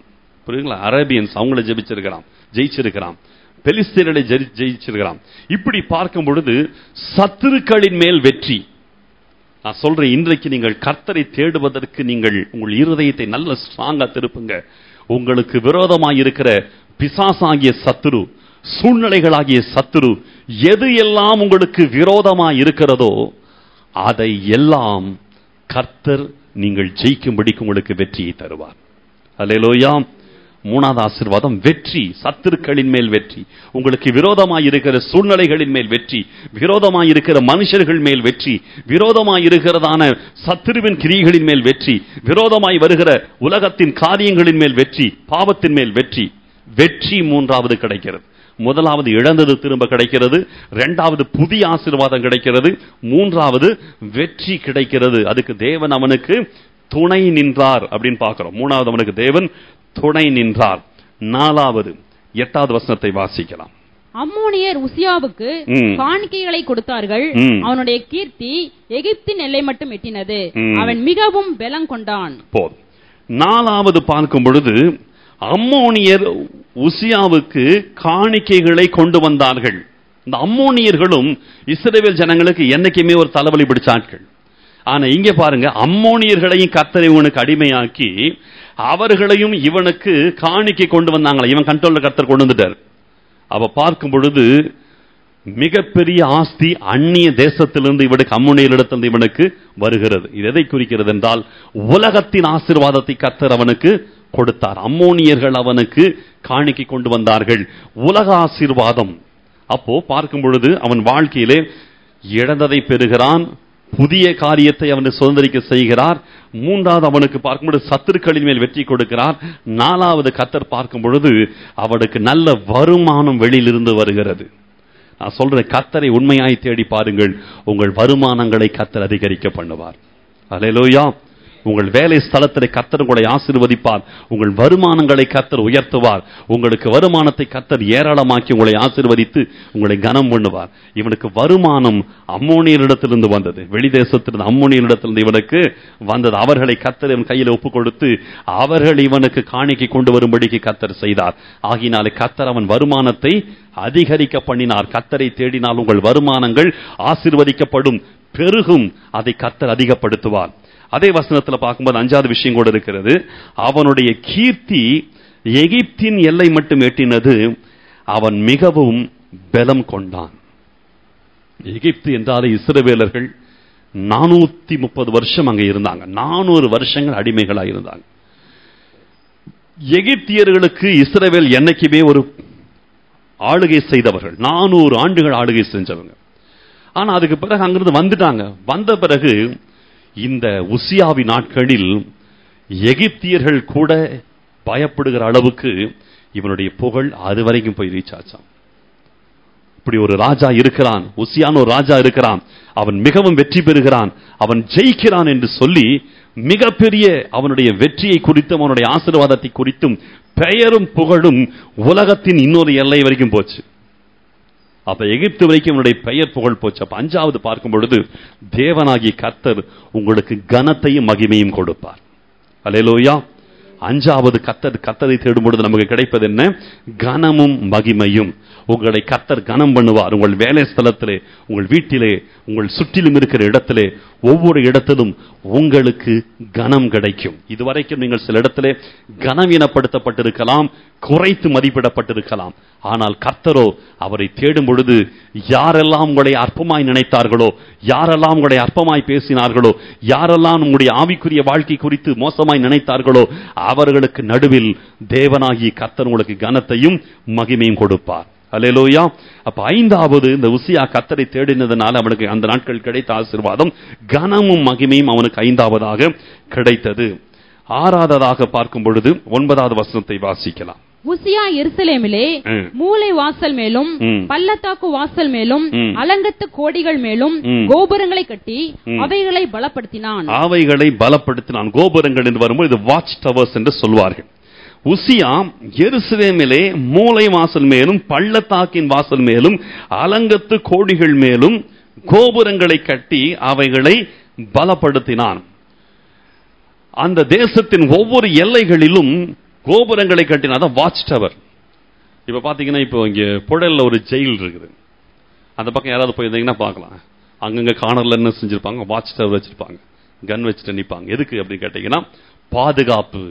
A: புரியுங்களா அரேபியன்ஸ் அவங்கள ஜெபிச்சிருக்கிறான் ஜெயிச்சிருக்கிறான் பெலிஸ்தீனரை ஜெயி- ஜெயிச்சிருக்கிறான் இப்படி பார்க்கும் பொழுது சத்துருக்களின் மேல் வெற்றி நான் சொல்றேன் இன்றைக்கு நீங்கள் கர்த்தரை தேடுவதற்கு நீங்கள் உங்கள் இருதயத்தை நல்ல ஸ்ட்ராங்கா திருப்புங்க உங்களுக்கு விரோதமாய் இருக்கிற பிசாசாகிய சத்துரு சூழ்நிலைகளாகிய சத்துரு எது எல்லாம் உங்களுக்கு விரோதமாய் இருக்கிறதோ அதை எல்லாம் கர்த்தர் நீங்கள் ஜெயிக்கும்படிக்கு உங்களுக்கு வெற்றியை தருவார் அல்லேலூயா மூணாவது ஆசீர்வாதம் வெற்றி சத்துருக்களின் மேல் வெற்றி உங்களுக்கு விரோதமாய் இருக்கிற சூழ்நிலைகளின் மேல் வெற்றி விரோதமாய் இருக்கிற மனுஷர்கள் மேல் வெற்றி விரோதமாய் இருக்கிறதான சத்துருவின் கிரியைகளின் மேல் வெற்றி விரோதமாய் வருகிற உலகத்தின் காரியங்களின் மேல் வெற்றி பாவத்தின் மேல் வெற்றி வெற்றி மூன்றாவது கிடைக்கிறது முதலாவது இழந்தது திரும்ப கிடைக்கிறது இரண்டாவது புதிய ஆசீர்வாதம் கிடைக்கிறது மூன்றாவது வெற்றி கிடைக்கிறது அதுக்கு தேவன் அவனுக்கு துணை நின்றார் அப்படின்னு பார்க்கிறோம் மூணாவது அவனுக்கு தேவன் துணை நின்றார் நாலாவது எட்டாவது வசனத்தை வாசிக்கலாம்
B: அம்மோனியர் உசியாவுக்கு
A: ம்.
B: காணிக்கைகளை கொடுத்தார்கள்
A: ம்.
B: அவனுடைய கீர்த்தி எகிப்தின் எல்லை மட்டும் எட்டினது
A: ம்.
B: அவன் மிகவும் பலம் கொண்டான்
A: போதும் நாலாவது பார்க்கும் பொழுது அம்மோனியர் உசியாவுக்கு காணிக்கைகளை கொண்டு வந்தார்கள் இந்த அம்மோனியர்களும் இஸ்ரவேல் ஜனங்களுக்கு என்னைக்குமே ஒரு தலைவலி பிடிச்ச ஆட்கள் ஆனா இங்க பாருங்க அம்மோனியர்களையும் கர்த்தர் இவனுக்கு அடிமையாக்கி அவர்களையும் இவனுக்கு காணிக்கை கொண்டு வந்தாங்களே இவன் கண்ட்ரோல்ல கர்த்தர் கொண்டு வந்துட்டார் அவ பார்க்கும் பொழுது மிகப்பெரிய ஆஸ்தி அந்நிய தேசத்திலிருந்து இவனுக்கு அம்முனையிலிடத்திலிருந்து இவனுக்கு வருகிறது இது எதை குறிக்கிறது என்றால் உலகத்தின் ஆசீர்வாதத்தை கர்த்தர் அவனுக்கு கொடுத்தார் அம்மோனியர்கள் அவனுக்கு காணிக்கை கொண்டு வந்தார்கள் உலக ஆசீர்வாதம் அப்போ பார்க்கும் பொழுது அவன் வாழ்க்கையிலே இழந்ததை பெறுகிறான் புதிய காரியத்தை அவனை சுதந்திரிக்க செய்கிறார் மூன்றாவது அவனுக்கு பார்க்கும்பொழுது சத்துருக்களின் மேல் வெற்றி கொடுக்கிறார் நாலாவது கத்தர் பார்க்கும் பொழுது அவனுக்கு நல்ல வருமானம் வெளியிலிருந்து வருகிறது நான் சொல்றேன் கத்தரை உண்மையாய் தேடி பாருங்கள் உங்கள் வருமானங்களை கத்தர் அதிகரிக்க பண்ணுவார் அல்லேலூயா உங்கள் வேலை ஸ்தலத்தில் கத்தர் உங்களை ஆசீர்வதிப்பார் உங்கள் வருமானங்களை கத்தர் உயர்த்துவார் உங்களுக்கு வருமானத்தை கத்தர் ஏராளமாக்கி உங்களை ஆசீர்வதித்து உங்களை கனம் பண்ணுவார் இவனுக்கு வருமானம் அம்மோனியரிடத்திலிருந்து வந்தது வெளிதேசத்திலிருந்து அம்மோனியரிடத்திலிருந்து இவனுக்கு வந்தது அவர்களை கத்தர் இவன் கையில் ஒப்பு கொடுத்து அவர்கள் இவனுக்கு காணிக்கை கொண்டு வரும்படிக்கு கத்தர் செய்தார் ஆகினாலே கத்தர் அவன் வருமானத்தை அதிகரிக்க பண்ணினார் கத்தரை தேடினால் உங்கள் வருமானங்கள் ஆசீர்வதிக்கப்படும் பெருகும் அதை கத்தர் அதிகப்படுத்துவார் அதே வசனத்துல பார்க்கும்போது அஞ்சாவது விஷயம் கூட இருக்கிறது அவனுடைய கீர்த்தி எகிப்தின் எல்லை மட்டும் எட்டினது அவன் மிகவும் பலம் கொண்டான் எகிப்து என்றாலே இஸ்ரவேலர்கள் நானூத்தி முப்பது வருஷம் அங்க இருந்தாங்க நானூறு வருஷங்கள் அடிமைகளா இருந்தாங்க எகிப்தியர்களுக்கு இஸ்ரவேல் என்னைக்குமே ஒரு ஆளுகை செய்தவர்கள் நானூறு ஆண்டுகள் ஆளுகை செஞ்சவங்க ஆனா அதுக்கு பிறகு அங்கிருந்து வந்துட்டாங்க வந்த பிறகு இந்த உசியாவி நாட்களில் எகிப்தியர்கள் கூட பயப்படுகிற அளவுக்கு இவனுடைய புகழ் அது வரைக்கும் போய் ரீச் ஆச்சாம் இப்படி ஒரு ராஜா இருக்கிறான் உசியான ஒரு ராஜா இருக்கிறான் அவன் மிகவும் வெற்றி பெறுகிறான் அவன் ஜெயிக்கிறான் என்று சொல்லி மிகப்பெரிய அவனுடைய வெற்றியை குறித்தும் அவனுடைய ஆசீர்வாதத்தை குறித்தும் பெயரும் புகழும் உலகத்தின் இன்னொரு எல்லை வரைக்கும் போச்சு அப்ப எகிப்து வரைக்கும் அவனுடைய பெயர் புகழ் போச்சு அப்ப அஞ்சாவது பார்க்கும் பொழுது தேவனாகிய கர்த்தர் உங்களுக்கு கனத்தையும் மகிமையும் கொடுப்பார் அலையலோயா அஞ்சாவது கத்தர் கத்தரை தேடும் பொழுது நமக்கு கிடைப்பது என்ன கனமும் மகிமையும் உங்களை கத்தர் கனம் பண்ணுவார் உங்கள் வேலை ஸ்தலத்திலே உங்கள் வீட்டிலே உங்கள் சுற்றிலும் இருக்கிற இடத்திலே ஒவ்வொரு இடத்திலும் உங்களுக்கு கனம் கிடைக்கும் இதுவரைக்கும் நீங்கள் சில இடத்திலே கனவீனப்படுத்தப்பட்டிருக்கலாம் குறைத்து மதிப்பிடப்பட்டிருக்கலாம் ஆனால் கர்த்தரோ அவரை தேடும் பொழுது யாரெல்லாம் உங்களை அற்பமாய் நினைத்தார்களோ யாரெல்லாம் உங்களை அற்பமாய் பேசினார்களோ யாரெல்லாம் உங்களுடைய ஆவிக்குரிய வாழ்க்கை குறித்து மோசமாய் நினைத்தார்களோ அவர்களுக்கு நடுவில் தேவனாகிய கர்த்தர் உங்களுக்கு கனத்தையும் மகிமையும் கொடுப்பார் அல்லேலூயா அப்ப ஐந்தாவது இந்த உசியா கத்தரை தேடினதுனால அவனுக்கு அந்த நாட்கள் கிடைத்த ஆசீர்வாதம் கனமும் மகிமையும் அவனுக்கு ஐந்தாவதாக கிடைத்தது ஆறாவதாக பார்க்கும் பொழுது ஒன்பதாவது வசனத்தை வாசிக்கலாம்
B: உசியா எருசலேமிலே
A: ம்.
B: மூலை வாசல் மேலும்
A: ம்.
B: பள்ளத்தாக்கு வாசல் மேலும்
A: ம்.
B: அலங்கத்து கோடிகள் மேலும்
A: ம்.
B: கோபுரங்களை கட்டி
A: ம்.
B: அவைகளை பலப்படுத்தினான்
A: அவைகளை பலப்படுத்தினான் கோபுரங்கள் என்று வரும்போது இது வாட்ச் டவர்ஸ் என்று சொல்வார்கள் உசியா எருசலேமிலே மூலை வாசல் மேலும் பள்ளத்தாக்கின் வாசல் மேலும் அலங்கத்து கோடிகள் மேலும் கோபுரங்களை கட்டி அவைகளை பலப்படுத்தினான் அந்த தேசத்தின் ஒவ்வொரு எல்லைகளிலும் கோபுரங்களை கட்டினாதான் வாட்ச் டவர் இப்ப பாத்தீங்கன்னா இப்போ இங்க புழல்ல ஒரு ஜெயில் இருக்குது அந்த பக்கம் யாராவது போயிருந்தீங்கன்னா பார்க்கலாம் அங்கங்க கார்னர்ல என்ன செஞ்சிருப்பாங்க வாட்ச் டவர் வச்சிருப்பாங்க கன் வச்சுட்டு நிப்பாங்க எதுக்கு அப்படின்னு கேட்டீங்கன்னா பாதுகாப்பு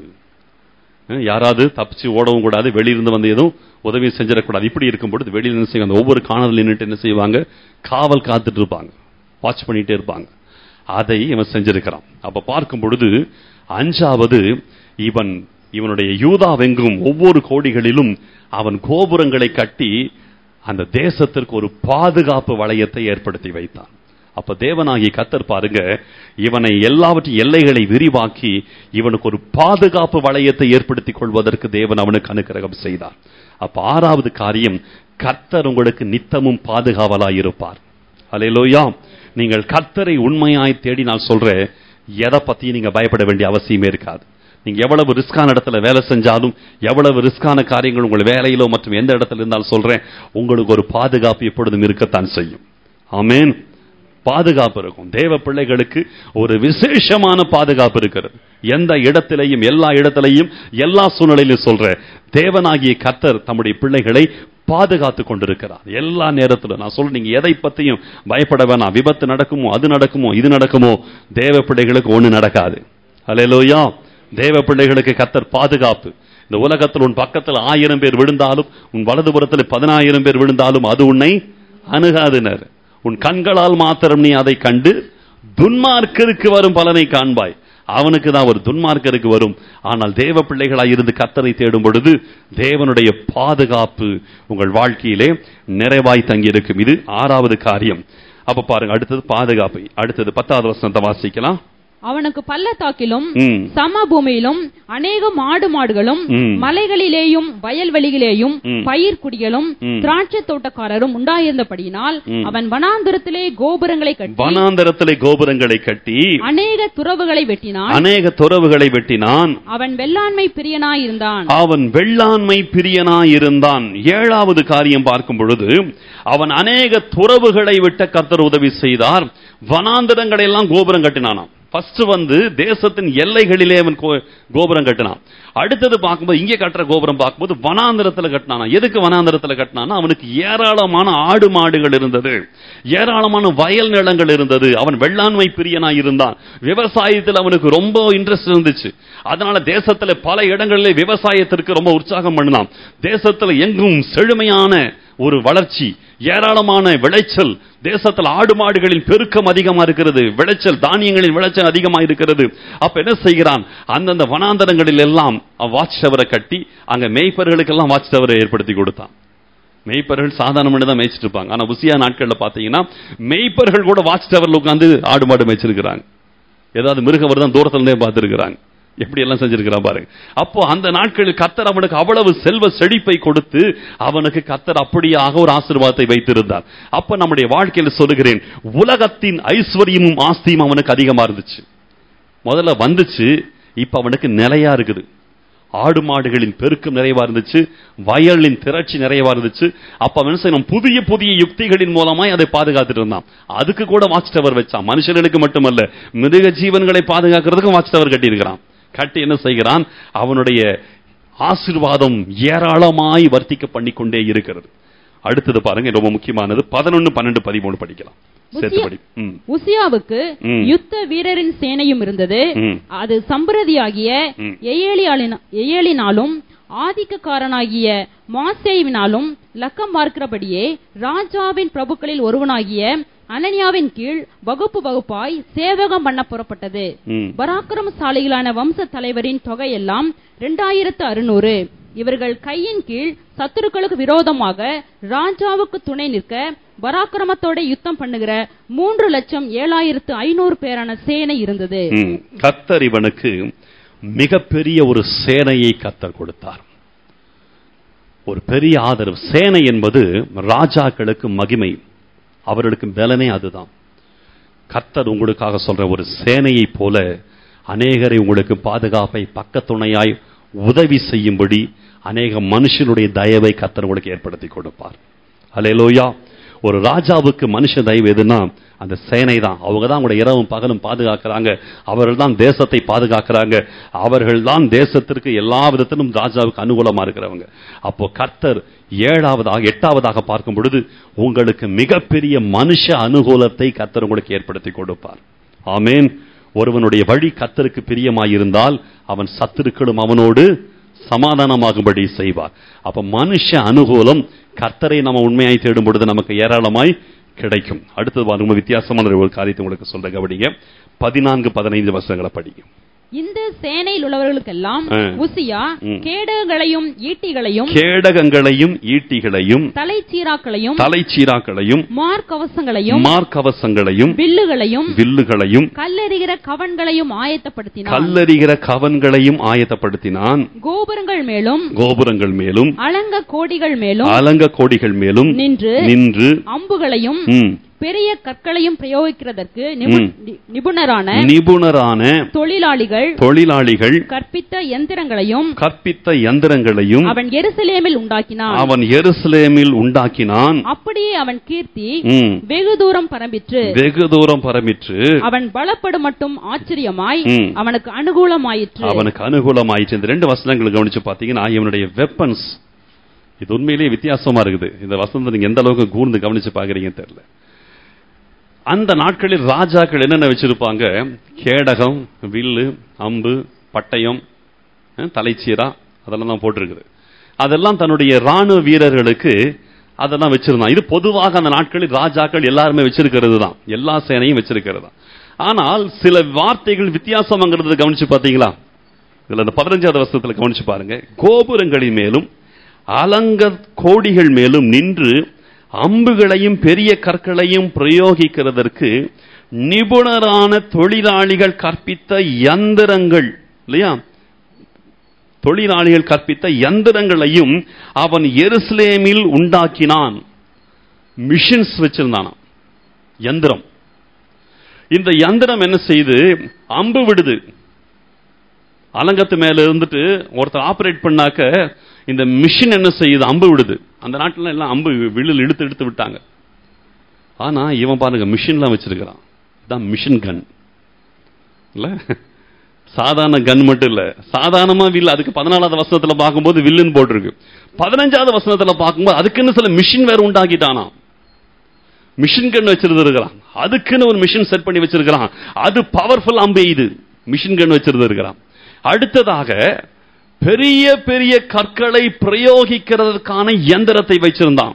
A: அஹ் யாராவது தப்பிச்சு ஓடவும் கூடாது வெளியிருந்து வந்து எதுவும் உதவி செஞ்சிடக்கூடாது இப்படி இருக்கும் பொழுது வெளியில என்ன செய்வாங்க அந்த ஒவ்வொரு காணல் நின்னுட்டு என்ன செய்வாங்க காவல் காத்துட்டு இருப்பாங்க வாட்ச் பண்ணிட்டே இருப்பாங்க அதை இவன் செஞ்சிருக்கிறான் அப்ப பார்க்கும் பொழுது அஞ்சாவது இவன் இவனுடைய யூதாவெங்கும் ஒவ்வொரு கோடிகளிலும் அவன் கோபுரங்களை கட்டி அந்த தேசத்திற்கு ஒரு பாதுகாப்பு வளையத்தை ஏற்படுத்தி வைத்தான் அப்ப தேவனாகிய கத்தர் பாருங்க இவனை எல்லாவற்றையும் எல்லைகளை விரிவாக்கி இவனுக்கு ஒரு பாதுகாப்பு வளையத்தை ஏற்படுத்திக் கொள்வதற்கு தேவன் அவனுக்கு அனுக்கிரகம் செய்தார் அப்ப ஆறாவது காரியம் கர்த்தர் உங்களுக்கு நித்தமும் பாதுகாவலாய் இருப்பார் அலையிலோயா நீங்கள் கர்த்தரை உண்மையாய் தேடி நான் சொல்றேன் எதை பத்தியும் நீங்க பயப்பட வேண்டிய அவசியமே இருக்காது நீங்க எவ்வளவு ரிஸ்கான இடத்துல வேலை செஞ்சாலும் எவ்வளவு ரிஸ்கான காரியங்கள் உங்கள் வேலையிலோ மற்றும் எந்த இடத்துல இருந்தாலும் சொல்றேன் உங்களுக்கு ஒரு பாதுகாப்பு எப்பொழுதும் இருக்கத்தான் செய்யும் ஆமென் பாதுகாப்பு இருக்கும் தேவ பிள்ளைகளுக்கு ஒரு விசேஷமான பாதுகாப்பு இருக்கிறது எந்த இடத்திலையும் எல்லா இடத்திலையும் எல்லா சூழ்நிலையிலும் சொல்ற தேவனாகிய கத்தர் தம்முடைய பிள்ளைகளை பாதுகாத்து கொண்டிருக்கிறார் எல்லா நேரத்திலும் நான் சொல்றேன் நீங்க எதை பத்தியும் பயப்பட வேணாம் விபத்து நடக்குமோ அது நடக்குமோ இது நடக்குமோ தேவ பிள்ளைகளுக்கு ஒண்ணு நடக்காது அல்லேலூயா தேவ பிள்ளைகளுக்கு கத்தர் பாதுகாப்பு இந்த உலகத்தில் உன் பக்கத்தில் ஆயிரம் பேர் விழுந்தாலும் உன் வலதுபுறத்தில் பதினாயிரம் பேர் விழுந்தாலும் அது உன்னை அணுகாதினர் உன் கண்களால் மாத்திரம் நீ அதை கண்டு துன்மார்க்கருக்கு வரும் பலனை காண்பாய் அவனுக்கு தான் ஒரு துன்மார்க்கருக்கு வரும் ஆனால் தேவ பிள்ளைகளாய் இருந்து கத்தரை தேடும் பொழுது தேவனுடைய பாதுகாப்பு உங்கள் வாழ்க்கையிலே நிறைவாய் தங்கியிருக்கும் இது ஆறாவது காரியம் அப்ப பாருங்க அடுத்தது பாதுகாப்பு அடுத்தது பத்தாவது வசனத்தை வாசிக்கலாம்
B: அவனுக்கு பள்ளத்தாக்கிலும்
A: ம்.
B: சமபூமியிலும் அநேக மாடு மாடுகளும்
A: ம்.
B: மலைகளிலேயும் வயல்வெளிகளிலேயும்
A: ம்.
B: பயிர் குடிகளும்
A: ம்.
B: திராட்சை தோட்டக்காரரும் உண்டாயிருந்தபடியினால்
A: ம்.
B: அவன் வனாந்திரத்திலே கோபுரங்களை கட்டி
A: வனாந்தரத்திலே கோபுரங்களை கட்டி
B: அநேக துறவுகளை வெட்டினான்
A: அநேக துறவுகளை வெட்டினான்
B: அவன் வெள்ளாண்மை பிரியனாயிருந்தான்
A: அவன் வெள்ளாண்மை பிரியனாயிருந்தான் ஏழாவது காரியம் பார்க்கும் பொழுது அவன் அநேக துறவுகளை விட்ட கர்த்தர் உதவி செய்தார் வனாந்தரங்களை எல்லாம் கோபுரம் கட்டினானாம் ஃபர்ஸ்ட் வந்து தேசத்தின் எல்லைகளிலே அவன் கோ- கோபுரம் கட்டினான் அடுத்தது பார்க்கும்போது இங்கே கட்டுற கோபுரம் பார்க்கும்போது வனாந்தரத்துல கட்டினானா எதுக்கு வனாந்தரத்துல கட்டினானா அவனுக்கு ஏராளமான ஆடு மாடுகள் இருந்தது ஏராளமான வயல் நிலங்கள் இருந்தது அவன் வெள்ளாண்மை பிரியனா இருந்தான் விவசாயத்தில் அவனுக்கு ரொம்ப இன்ட்ரெஸ்ட் இருந்துச்சு அதனால தேசத்துல பல இடங்களிலே விவசாயத்திற்கு ரொம்ப உற்சாகம் பண்ணினான் தேசத்துல எங்கும் செழுமையான ஒரு வளர்ச்சி ஏராளமான விளைச்சல் தேசத்தில் ஆடு மாடுகளின் பெருக்கம் அதிகமா இருக்கிறது விளைச்சல் தானியங்களின் விளைச்சல் அதிகமா இருக்கிறது அப்ப என்ன செய்கிறான் அந்தந்த வனாந்தரங்களில் எல்லாம் வாட்ச் டவரை கட்டி அங்க மேய்ப்பர்களுக்கெல்லாம் வாட்ச் டவரை ஏற்படுத்தி கொடுத்தான் மேய்ப்பர்கள் சாதாரண தான் மேய்ச்சிட்டு இருப்பாங்க ஆனா உசியா நாட்கள்ல பாத்தீங்கன்னா மேய்ப்பர்கள் கூட வாட்ச் டவர்ல உட்கார்ந்து ஆடு மாடு மேய்ச்சிருக்கிறாங்க ஏதாவது மிருகம் வருதான் தூரத்துல இருந்தே பார்த்திருக்கிறாங்க எப்படி எல்லாம் செஞ்சிருக்கிறான் பாருங்க அப்போ அந்த நாட்களில் கத்தர் அவனுக்கு அவ்வளவு செல்வ செழிப்பை கொடுத்து அவனுக்கு கத்தர் அப்படியாக ஒரு ஆசீர்வாதத்தை வைத்திருந்தார் அப்ப நம்முடைய வாழ்க்கையில் சொல்லுகிறேன் உலகத்தின் ஐஸ்வர்யமும் ஆஸ்தியும் அவனுக்கு அதிகமா இருந்துச்சு முதல்ல வந்துச்சு இப்ப அவனுக்கு நிலையா இருக்குது ஆடு மாடுகளின் பெருக்கம் நிறைவா இருந்துச்சு வயலின் திரட்சி நிறைவா இருந்துச்சு அப்ப அவன் என்ன செய்யணும் புதிய புதிய யுக்திகளின் மூலமாய் அதை பாதுகாத்துட்டு இருந்தான் அதுக்கு கூட வாட்ச் டவர் வச்சான் மனுஷர்களுக்கு மட்டுமல்ல மிருக ஜீவன்களை பாதுகாக்கிறதுக்கும் வாட்ச் டவர் கட்டி இருக்கிறான் கட்டி என்ன செய்கிறான் அவனுடைய ஆசீர்வாதம் ஏராளமாய் வர்த்திக்க பண்ணிக்கொண்டே இருக்கிறது அடுத்தது பாருங்க ரொம்ப முக்கியமானது பதினொன்னு பன்னெண்டு பதிமூணு படிக்கலாம் சேர்த்துபடி ம்
B: உசியாவுக்கு
A: ம்.
B: யுத்த வீரரின் சேனையும் இருந்தது
A: ம்.
B: அது சம்பிரதியாகிய
A: ம்.
B: எயேலியாளின- எயேலினாலும் ஆதிக்கக்காரனாகிய மாசேவினாலும் லக்கம் பார்க்கிறபடியே ராஜாவின் பிரபுக்களில் ஒருவனாகிய அனனியாவின் கீழ் வகுப்பு வகுப்பாய் சேவகம் பண்ண புறப்பட்டது
A: ம்
B: பராக்கிரமசாலிகளான வம்ச தலைவரின் தொகையெல்லாம் இரண்டாயிரத்து அறுநூறு இவர்கள் கையின் கீழ் சத்துருக்களுக்கு விரோதமாக ராஜாவுக்கு துணை நிற்க பராக்கிரமத்தோட யுத்தம் பண்ணுகிற மூன்று லட்சம் ஏழாயிரத்து ஐநூறு பேரான சேனை இருந்தது
A: ம். கர்த்தர் இவனுக்கு மிகப்பெரிய ஒரு சேனையை கத்தர் கொடுத்தார் ஒரு பெரிய ஆதரவு சேனை என்பது ராஜாக்களுக்கு மகிமை அவர்களுக்கு பலனே அதுதான் கர்த்தர் உங்களுக்காக சொல்ற ஒரு சேனையைப் போல அநேகரை உங்களுக்கு பாதுகாப்பை பக்கத்துணையாய் உதவி செய்யும்படி அநேக மனுஷனுடைய தயவை கர்த்தர் உங்களுக்கு ஏற்படுத்தி கொடுப்பார் அல்லேலூயா ஒரு ராஜாவுக்கு மனுஷ தயவு எதுன்னா அந்த சேனை தான் அவங்க தான் அவங்களோட இரவும் பகலும் பாதுகாக்கிறாங்க அவர்கள் தான் தேசத்தை பாதுகாக்கிறாங்க அவர்கள் தான் தேசத்திற்கு எல்லா விதத்திலும் ராஜாவுக்கு அனுகூலமா இருக்கிறவங்க அப்போ கர்த்தர் ஏழாவதாக எட்டாவதாக பார்க்கும் பொழுது உங்களுக்கு மிகப்பெரிய மனுஷ அனுகூலத்தை கர்த்தர் உங்களுக்கு ஏற்படுத்தி கொடுப்பார் ஆமேன் ஒருவனுடைய வழி கர்த்தருக்கு பிரியமாயிருந்தால் அவன் சத்துருக்களும் அவனோடு சமாதானமாகும்படி செய்வார் அப்ப மனுஷ அனுகூலம் கர்த்தரை நம்ம உண்மையாய் தேடும் பொழுது நமக்கு ஏராளமாய் கிடைக்கும் அடுத்தது பாருங்க வித்தியாசமான ஒரு காரியத்தை உங்களுக்கு சொல்ற கவனிங்க பதினான்கு பதினைந்து வருஷங்களை படிங்க
B: இந்த சேனையில் உள்ளவர்களுக்கெல்லாம்
A: ஆ.
B: உசியா
A: ம்.
B: கேடகங்களையும் ஈட்டிகளையும்
A: கேடகங்களையும் ஈட்டிகளையும்
B: தலைச்சீராக்களையும்
A: தலைச்சீராக்களையும்
B: மார்க்கவசங்களையும்
A: மார்க்கவசங்களையும்
B: வில்லுகளையும்
A: வில்லுகளையும்
B: கல்லெறிகிற கவன்களையும் ஆயத்தப்படுத்தினான்
A: கல்லறிகிற கவன்களையும் ஆயத்தப்படுத்தினான்
B: கோபுரங்கள் மேலும்
A: கோபுரங்கள் மேலும்
B: அலங்க கோடிகள் மேலும்
A: அலங்க கோடிகள் மேலும்
B: நின்று
A: நின்று
B: அம்புகளையும்
A: ம்,
B: பெரிய கற்களையும் பிரயோகிக்கிறதற்கு நிபு-
A: ம்.
B: நி- நிபுணரான
A: நிபுணரான
B: தொழிலாளிகள்
A: தொழிலாளிகள்
B: கற்பித்த எந்திரங்களையும்
A: கற்பித்த யந்திரங்களையும்
B: அவன் எருசலேமில் உண்டாக்கினான்
A: அவன் எருசலேமில் உண்டாக்கினான்
B: அப்படியே அவன் கீர்த்தி
A: ம்,
B: வெகு தூரம் பரம்பிற்று
A: வெகு தூரம் பரமிற்று
B: அவன் பலப்படும் மட்டும் ஆச்சரியமாய்
A: ம்.
B: அவனுக்கு அனுகூலமாயிற்று
A: அவனுக்கு அனுகூலமாயிற்று இந்த ரெண்டு வசனங்களை கவனிச்சு பாத்தீங்கன்னா இவனுடைய வெப்பன்ஸ் இது உண்மையிலேயே வித்தியாசமா இருக்குது இந்த வசனத்தை நீங்க எந்த அளவுக்கு கூர்ந்து கவனிச்சு பாக்குறீங்கன்னு தெரியல அந்த நாட்களில் ராஜாக்கள் என்னென்ன வச்சிருப்பாங்க கேடகம் வில்லு அம்பு பட்டயம் அஹ், தலைச்சீரா அதெல்லாம் தான் போட்டிருக்குது அதெல்லாம் தன்னுடைய ராணுவ வீரர்களுக்கு அதெல்லாம் வச்சிருந்தான் இது பொதுவாக அந்த நாட்களில் ராஜாக்கள் எல்லாருமே வச்சிருக்கிறது தான் எல்லா சேனையும் வச்சிருக்கிறது தான் ஆனால் சில வார்த்தைகள் வித்தியாசமாங்கிறத கவனிச்சு பாத்தீங்களா இதுல இந்த பதினஞ்சாவது வருஷத்துல கவனிச்சு பாருங்க கோபுரங்களின் மேலும் அலங்க கோடிகள் மேலும் நின்று அம்புகளையும் பெரிய கற்களையும் பிரயோகிக்கிறதற்கு நிபுணரான தொழிலாளிகள் கற்பித்த யந்திரங்கள் இல்லையா தொழிலாளிகள் கற்பித்த யந்திரங்களையும் அவன் எருசலேமில் உண்டாக்கினான் மிஷின்ஸ் வச்சிருந்தானாம் யந்திரம் இந்த யந்திரம் என்ன செய்து அம்பு விடுது அலங்கத்து மேல இருந்துட்டு ஒருத்தர் ஆபரேட் பண்ணாக்க இந்த மிஷின் என்ன செய்யுது அம்பு விடுது அந்த நாட்டுல எல்லாம் அம்பு வில்லில் இழுத்து இழுத்து விட்டாங்க ஆனா இவன் பாருங்க மிஷின்லாம் வச்சிருக்கிறான் இதான் மிஷின் கன் இல்ல சாதாரண கன் மட்டும் இல்ல சாதாரணமா வில் அதுக்கு பதினாலாவது வசனத்துல பார்க்கும்போது வில்லுன்னு போட்டிருக்கு பதினஞ்சாவது வசனத்துல பார்க்கும்போது அதுக்குன்னு சில மிஷின் வேற உண்டாக்கிட்டானா மிஷின் கன் வச்சிருந்திருக்கிறான் அதுக்குன்னு ஒரு மிஷின் செட் பண்ணி வச்சிருக்கிறான் அது பவர்ஃபுல் அம்பு இது மிஷின் கன் வச்சிருந்திருக்கிறான் அடுத்ததாக பெரிய பெரிய கற்களை பிரயோகிக்கிறதுக்கான இயந்திரத்தை வச்சிருந்தான்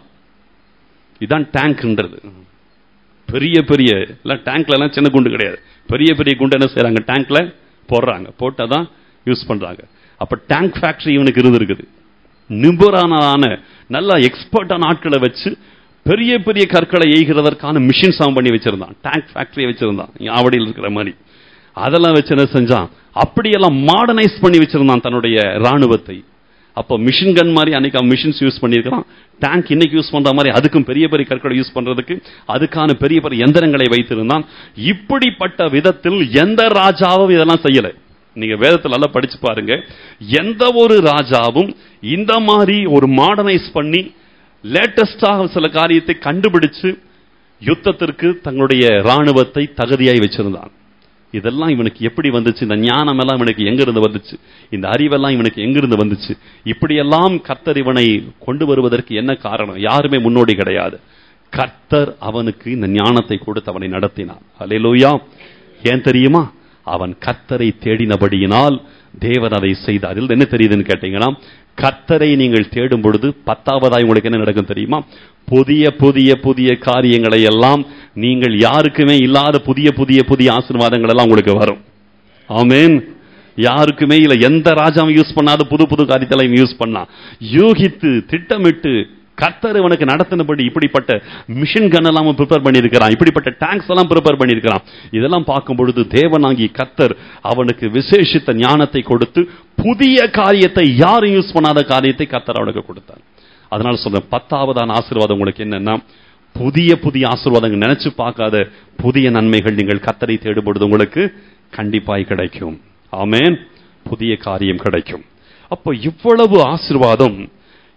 A: இதான் டேங்க்ன்றது பெரிய பெரிய எல்லாம் டேங்க்ல எல்லாம் சின்ன குண்டு கிடையாது பெரிய பெரிய குண்டு என்ன செய்றாங்க டேங்க்ல போடுறாங்க போட்டாதான் யூஸ் பண்றாங்க அப்ப டேங்க் ஃபேக்டரி இவனுக்கு இருந்திருக்குது நிபுணரான நல்ல எக்ஸ்பர்ட்டான ஆட்களை வச்சு பெரிய பெரிய கற்களை எய்கிறதற்கான மிஷின்ஸ் அவன் பண்ணி வச்சிருந்தான் டேங்க் ஃபேக்டரியை வச்சிருந்தான் இங்க ஆவடியில் இருக்கிற மாதிரி அதெல்லாம் வச்சு என்ன செஞ்சான் அப்படியெல்லாம் மாடர்னைஸ் பண்ணி வச்சிருந்தான் தன்னுடைய ராணுவத்தை அப்போ மிஷின் கன் மாதிரி அன்னைக்கு அவன் மிஷின்ஸ் யூஸ் பண்ணியிருக்கிறான் டேங்க் இன்னைக்கு யூஸ் பண்ற மாதிரி அதுக்கும் பெரிய பெரிய கற்களை யூஸ் பண்றதுக்கு அதுக்கான பெரிய பெரிய எந்திரங்களை வைத்திருந்தான் இப்படிப்பட்ட விதத்தில் எந்த ராஜாவும் இதெல்லாம் செய்யல நீங்க வேதத்தில் நல்லா படிச்சு பாருங்க எந்த ஒரு ராஜாவும் இந்த மாதிரி ஒரு மாடர்னைஸ் பண்ணி லேட்டஸ்டாக சில காரியத்தை கண்டுபிடிச்சு யுத்தத்திற்கு தங்களுடைய ராணுவத்தை தகுதியாய் வச்சிருந்தான் இதெல்லாம் இவனுக்கு எப்படி வந்துச்சு இந்த ஞானம் எல்லாம் இவனுக்கு எங்க இருந்து வந்துச்சு இந்த அறிவெல்லாம் இவனுக்கு எங்க இருந்து வந்துச்சு இப்படியெல்லாம் கர்த்தர் இவனை கொண்டு வருவதற்கு என்ன காரணம் யாருமே முன்னோடி கிடையாது கர்த்தர் அவனுக்கு இந்த ஞானத்தை கொடுத்து அவனை நடத்தினான் அல்லேலூயா ஏன் தெரியுமா அவன் கர்த்தரை தேடினபடியினால் தேவன் அதை செய்தார் இதுல என்ன தெரியுதுன்னு கேட்டீங்கன்னா கர்த்தரை நீங்கள் தேடும் பொழுது பத்தாவதாய் உங்களுக்கு என்ன நடக்கும் தெரியுமா புதிய புதிய புதிய காரியங்களை எல்லாம் நீங்கள் யாருக்குமே இல்லாத புதிய புதிய புதிய ஆசீர்வாதங்கள் எல்லாம் உங்களுக்கு வரும் ஆமென் யாருக்குமே இல்ல எந்த ராஜாவும் யூஸ் பண்ணாத புது புது காரியத்தை யூஸ் பண்ணா யூகித்து திட்டமிட்டு கர்த்தர் இவனுக்கு நடத்தினபடி இப்படிப்பட்ட மிஷின் கன் எல்லாம் ப்ரிப்பேர் பண்ணியிருக்கிறான் இப்படிப்பட்ட டேங்க்ஸ் எல்லாம் ப்ரிப்பேர் பண்ணியிருக்கிறான் இதெல்லாம் பார்க்கும் பொழுது தேவனாகி கர்த்தர் அவனுக்கு விசேஷித்த ஞானத்தை கொடுத்து புதிய காரியத்தை யாரும் யூஸ் பண்ணாத காரியத்தை கர்த்தர் அவனுக்கு கொடுத்தார் அதனால சொல்றேன் பத்தாவதான ஆசீர்வாதம் உங்களுக்கு என்னன்னா புதிய புதிய ஆசீர்வாதங்கள் நினைச்சு பார்க்காத புதிய நன்மைகள் நீங்கள் கத்தரை தேடும் பொழுது உங்களுக்கு கண்டிப்பாய் கிடைக்கும் ஆமென் புதிய காரியம் கிடைக்கும் அப்போ இவ்வளவு ஆசீர்வாதம்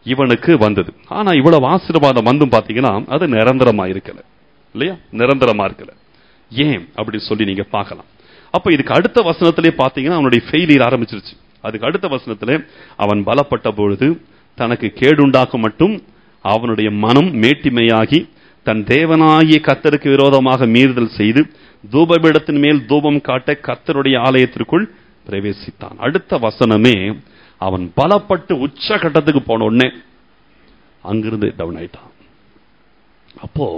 A: இவனுக்கு வந்தது ஆனா இவ்வளவு ஆசீர்வாதம் வந்தும் பாத்தீங்கன்னா அது நிரந்தரமா இருக்கல இல்லையா நிரந்தரமா இருக்கல ஏன் அப்படி சொல்லி நீங்க பார்க்கலாம் அப்ப இதுக்கு அடுத்த வசனத்திலே பாத்தீங்கன்னா அவனுடைய ஃபெயிலியர் ஆரம்பிச்சிருச்சு அதுக்கு அடுத்த வசனத்திலே அவன் பலப்பட்ட பொழுது தனக்கு கேடுண்டாக்க மட்டும் அவனுடைய மனம் மேட்டிமையாகி தன் தேவனாகிய கத்தருக்கு விரோதமாக மீறுதல் செய்து தூபபீடத்தின் மேல் தூபம் காட்ட கத்தருடைய ஆலயத்திற்குள் பிரவேசித்தான் அடுத்த வசனமே அவன் பலப்பட்டு உச்ச கட்டத்துக்கு போன உடனே அங்கிருந்து டவுன் ஆயிட்டான் அப்போ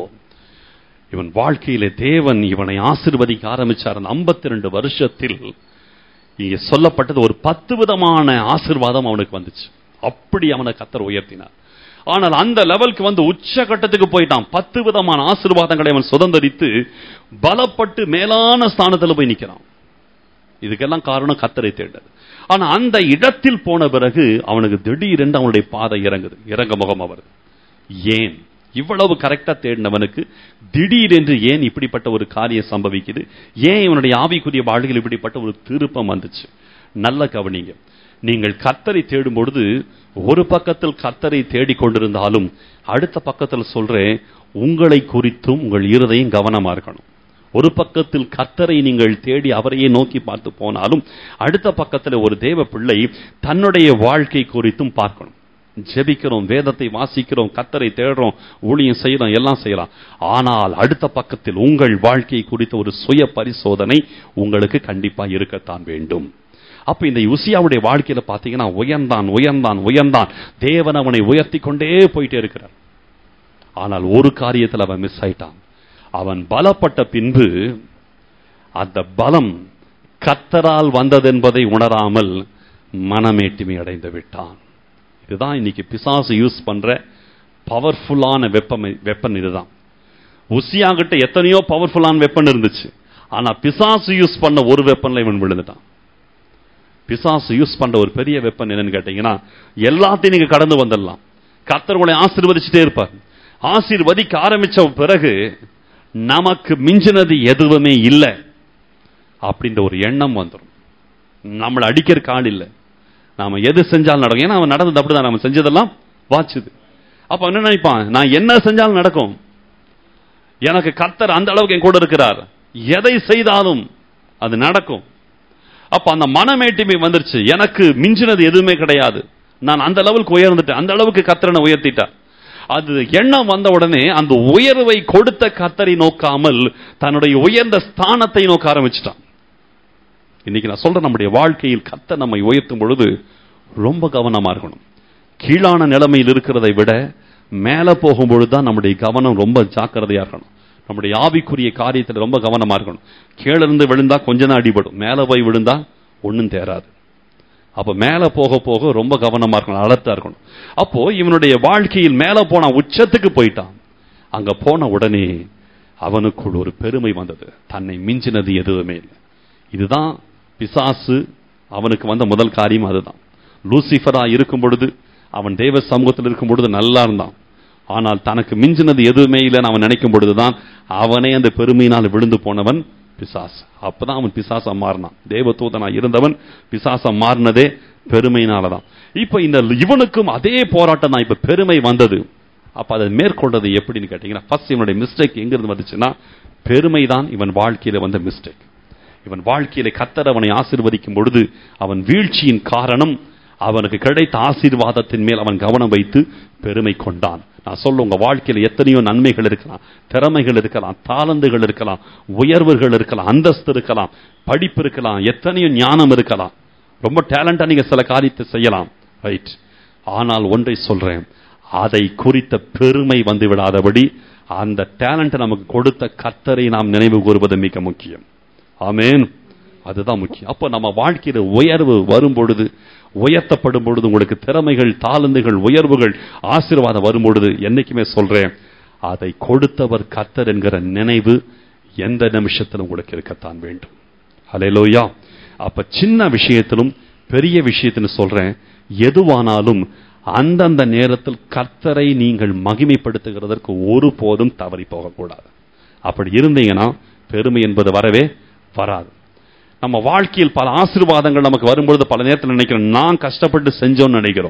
A: இவன் வாழ்க்கையிலே தேவன் இவனை ஆசிர்வதிக்க ஆரம்பிச்சார் அந்த ஐம்பத்தி ரெண்டு வருஷத்தில் இங்க சொல்லப்பட்டது ஒரு பத்து விதமான ஆசிர்வாதம் அவனுக்கு வந்துச்சு அப்படி அவனை கத்தர் உயர்த்தினார் ஆனால் அந்த லெவலுக்கு வந்து உச்ச கட்டத்துக்கு போயிட்டான் பத்து விதமான ஆசிர்வாதங்களை அவன் சுதந்திரித்து பலப்பட்டு மேலான ஸ்தானத்துல போய் நிக்கிறான் இதுக்கெல்லாம் காரணம் கத்தரை தேண்டது ஆனா அந்த இடத்தில் போன பிறகு அவனுக்கு திடீரென்று அவனுடைய பாதை இறங்குது இறங்க முகம் அவர் ஏன் இவ்வளவு கரெக்டா தேடினவனுக்கு திடீரென்று ஏன் இப்படிப்பட்ட ஒரு காரியம் சம்பவிக்குது ஏன் இவனுடைய ஆவிக்குரிய வாழ்க்கையில் இப்படிப்பட்ட ஒரு திருப்பம் வந்துச்சு நல்ல கவனிங்க நீங்கள் கத்தரை தேடும் பொழுது ஒரு பக்கத்தில் கத்தரை தேடிக் கொண்டிருந்தாலும் அடுத்த பக்கத்தில் சொல்றேன் உங்களை குறித்தும் உங்கள் இருதையும் கவனமா இருக்கணும் ஒரு பக்கத்தில் கத்தரை நீங்கள் தேடி அவரையே நோக்கி பார்த்து போனாலும் அடுத்த பக்கத்தில் ஒரு தேவ பிள்ளை தன்னுடைய வாழ்க்கை குறித்தும் பார்க்கணும் ஜெபிக்கிறோம் வேதத்தை வாசிக்கிறோம் கத்தரை தேடுறோம் ஊழியம் செய்யறோம் எல்லாம் செய்யலாம் ஆனால் அடுத்த பக்கத்தில் உங்கள் வாழ்க்கை குறித்த ஒரு சுய பரிசோதனை உங்களுக்கு கண்டிப்பா இருக்கத்தான் வேண்டும் அப்ப இந்த உசியாவுடைய வாழ்க்கையில பாத்தீங்கன்னா உயர்ந்தான் உயர்ந்தான் உயர்ந்தான் தேவன் அவனை உயர்த்தி கொண்டே போயிட்டே இருக்கிறார் ஆனால் ஒரு காரியத்தில் அவன் மிஸ் ஆயிட்டான் அவன் பலப்பட்ட பின்பு அந்த பலம் கத்தரால் வந்ததென்பதை உணராமல் மனமேட்டிமை அடைந்து விட்டான் இதுதான் இன்னைக்கு பிசாசு யூஸ் பண்ற பவர்ஃபுல்லான வெப்பம் வெப்பன் இதுதான் உசியாகிட்ட எத்தனையோ பவர்ஃபுல்லான வெப்பன் இருந்துச்சு ஆனா பிசாசு யூஸ் பண்ண ஒரு வெப்பன்ல இவன் விழுந்துட்டான் பிசாசு யூஸ் பண்ற ஒரு பெரிய வெப்பன் என்னன்னு கேட்டீங்கன்னா எல்லாத்தையும் நீங்க கடந்து வந்துடலாம் கர்த்தர் உங்களை ஆசீர்வதிச்சுட்டே இருப்பார் ஆசீர்வதிக்க ஆரம்பிச்ச பிறகு நமக்கு மிஞ்சினது எதுவுமே இல்லை அப்படின்ற ஒரு எண்ணம் வந்துடும் நம்மளை அடிக்கிற கால் இல்லை நாம எது செஞ்சாலும் நடக்கும் ஏன்னா அவன் நடந்தது அப்படிதான் நம்ம செஞ்சதெல்லாம் வாச்சுது அப்ப என்ன நினைப்பான் நான் என்ன செஞ்சாலும் நடக்கும் எனக்கு கர்த்தர் அந்த அளவுக்கு என் கூட இருக்கிறார் எதை செய்தாலும் அது நடக்கும் அப்ப அந்த மனமேட்டிமை வந்துருச்சு எனக்கு மிஞ்சினது எதுவுமே கிடையாது நான் அந்த லெவலுக்கு உயர்ந்துட்டேன் அந்த அளவுக்கு கத்தரனை உயர்த்திட்டார் அது எண்ணம் வந்த உடனே அந்த உயர்வை கொடுத்த கத்தரை நோக்காமல் தன்னுடைய உயர்ந்த ஸ்தானத்தை நோக்க ஆரம்பிச்சிட்டான் இன்னைக்கு நான் சொல்றேன் நம்முடைய வாழ்க்கையில் கத்த நம்மை உயர்த்தும் பொழுது ரொம்ப கவனமா இருக்கணும் கீழான நிலைமையில் இருக்கிறதை விட மேல போகும்பொழுது தான் நம்முடைய கவனம் ரொம்ப ஜாக்கிரதையா இருக்கணும் நம்முடைய ஆவிக்குரிய காரியத்தில் ரொம்ப கவனமா இருக்கணும் கீழே இருந்து விழுந்தா கொஞ்ச தான் அடிபடும் மேல போய் விழுந்தா ஒன்றும் தேராது அப்ப மேல போக போக ரொம்ப கவனமா இருக்கணும் அலர்ட்டா இருக்கணும் அப்போ இவனுடைய வாழ்க்கையில் மேல போன உச்சத்துக்கு போயிட்டான் அங்க போன உடனே அவனுக்குள் ஒரு பெருமை வந்தது தன்னை மிஞ்சினது எதுவுமே இல்லை இதுதான் பிசாசு அவனுக்கு வந்த முதல் காரியம் அதுதான் லூசிஃபரா இருக்கும் பொழுது அவன் தேவ சமூகத்தில் இருக்கும் பொழுது நல்லா இருந்தான் ஆனால் தனக்கு மிஞ்சினது எதுவுமே இல்லைன்னு அவன் நினைக்கும் பொழுதுதான் அவனே அந்த பெருமையினால் விழுந்து போனவன் பிசாஸ் அப்பதான் அவன் பிசாசா மாறினான் தேவதூதனா இருந்தவன் பிசாசா மாறினதே பெருமையினாலதான் இப்ப இந்த இவனுக்கும் அதே போராட்டம் தான் இப்ப பெருமை வந்தது அப்ப அதை மேற்கொண்டது எப்படின்னு கேட்டீங்கன்னா ஃபர்ஸ்ட் இவனுடைய மிஸ்டேக் எங்கிருந்து வந்துச்சுன்னா பெருமை தான் இவன் வாழ்க்கையில வந்த மிஸ்டேக் இவன் வாழ்க்கையில கத்தர் அவனை ஆசிர்வதிக்கும் பொழுது அவன் வீழ்ச்சியின் காரணம் அவனுக்கு கிடைத்த ஆசீர்வாதத்தின் மேல் அவன் கவனம் வைத்து பெருமை கொண்டான் நான் சொல்ல உங்க வாழ்க்கையில எத்தனையோ நன்மைகள் இருக்கலாம் திறமைகள் இருக்கலாம் தாளந்துகள் இருக்கலாம் உயர்வுகள் இருக்கலாம் அந்தஸ்து இருக்கலாம் படிப்பு இருக்கலாம் எத்தனையோ ஞானம் இருக்கலாம் ரொம்ப டேலண்டா நீங்க சில காரியத்தை செய்யலாம் ரைட் ஆனால் ஒன்றை சொல்றேன் அதை குறித்த பெருமை வந்து விடாதபடி அந்த டேலண்ட் நமக்கு கொடுத்த கத்தரை நாம் நினைவு கூறுவது மிக முக்கியம் ஆமேன் அதுதான் முக்கியம் அப்போ நம்ம வாழ்க்கையில உயர்வு வரும் பொழுது உயர்த்தப்படும் பொழுது உங்களுக்கு திறமைகள் தாளந்துகள் உயர்வுகள் ஆசீர்வாதம் வரும் பொழுது என்னைக்குமே சொல்றேன் அதை கொடுத்தவர் கத்தர் என்கிற நினைவு எந்த நிமிஷத்திலும் உங்களுக்கு இருக்கத்தான் வேண்டும் அலையலோயா அப்ப சின்ன விஷயத்திலும் பெரிய விஷயத்தின்னு சொல்றேன் எதுவானாலும் அந்தந்த நேரத்தில் கர்த்தரை நீங்கள் மகிமைப்படுத்துகிறதற்கு ஒருபோதும் தவறி போகக்கூடாது அப்படி இருந்தீங்கன்னா பெருமை என்பது வரவே வராது நம்ம வாழ்க்கையில் பல ஆசீர்வாதங்கள் நமக்கு வரும்பொழுது பல நேரத்தில் நினைக்கிறோம் நான் கஷ்டப்பட்டு செஞ்சோம்னு நினைக்கிறோம்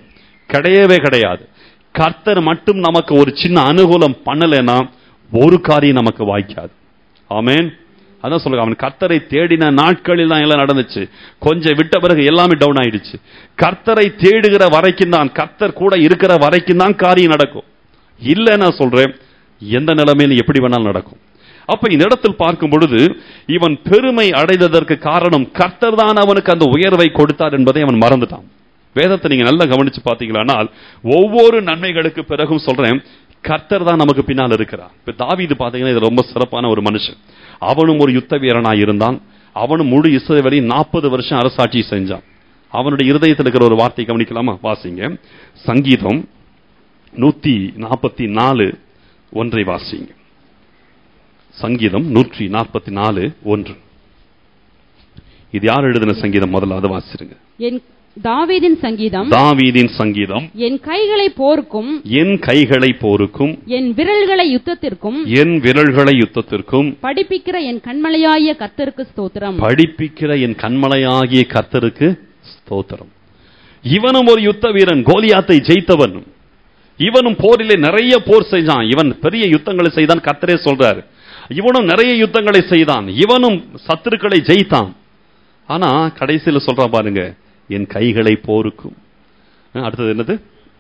A: கிடையவே கிடையாது கர்த்தர் மட்டும் நமக்கு ஒரு சின்ன அனுகூலம் பண்ணலைன்னா ஒரு காரியம் நமக்கு வாய்க்காது ஆமென் அதான் சொல்லுங்க அவன் கர்த்தரை தேடின நாட்களில் தான் எல்லாம் நடந்துச்சு கொஞ்சம் விட்ட பிறகு எல்லாமே டவுன் ஆயிடுச்சு கர்த்தரை தேடுகிற வரைக்கும் தான் கர்த்தர் கூட இருக்கிற வரைக்கும் தான் காரியம் நடக்கும் இல்ல நான் சொல்றேன் எந்த நிலைமையில எப்படி வேணாலும் நடக்கும் அப்ப இந்த இடத்தில் பார்க்கும் பொழுது இவன் பெருமை அடைந்ததற்கு காரணம் கர்த்தர் தான் அவனுக்கு அந்த உயர்வை கொடுத்தார் என்பதை அவன் மறந்துட்டான் வேதத்தை நீங்க நல்லா கவனிச்சு பாத்தீங்களானால் ஒவ்வொரு நன்மைகளுக்கு பிறகும் சொல்றேன் கர்த்தர் தான் நமக்கு பின்னால் இருக்கிறார் இப்ப தாவீது பாத்தீங்கன்னா இது ரொம்ப சிறப்பான ஒரு மனுஷன் அவனும் ஒரு யுத்த வீரனாய் இருந்தான் அவனும் முழு இஸ்ரவேலையும் நாற்பது வருஷம் அரசாட்சி செஞ்சான் அவனுடைய இருதயத்தில் இருக்கிற ஒரு வார்த்தை கவனிக்கலாமா வாசிங்க சங்கீதம் நூத்தி நாற்பத்தி நாலு ஒன்றை வாசிங்க சங்கீதம் நூற்றி நாற்பத்தி நாலு ஒன்று இது யார் எழுதின சங்கீதம் முதல்ல அதை வாசிருங்க
B: என் தாவீதின் சங்கீதம்
A: தாவீதின் சங்கீதம்
B: என் கைகளை போருக்கும்
A: என் கைகளை போருக்கும்
B: என் விரல்களை யுத்தத்திற்கும்
A: என் விரல்களை யுத்தத்திற்கும்
B: படிப்பிக்கிற என் கண்மலையாய கர்த்தருக்கு ஸ்தோத்திரம்
A: படிப்பிக்கிற என் கண்மலையாகிய கர்த்தருக்கு ஸ்தோத்திரம் இவனும் ஒரு யுத்த வீரன் கோலியாத்தை ஜெயித்தவன் இவனும் போரிலே நிறைய போர் செய்தான் இவன் பெரிய யுத்தங்களை செய்தான் கர்த்தரே சொல்றாரு இவனும் நிறைய யுத்தங்களை செய்தான் இவனும் சத்துருக்களை ஜெயித்தான் ஆனா கடைசியில சொல்றான் பாருங்க என் கைகளை போருக்கும் அஹ், அடுத்தது என்னது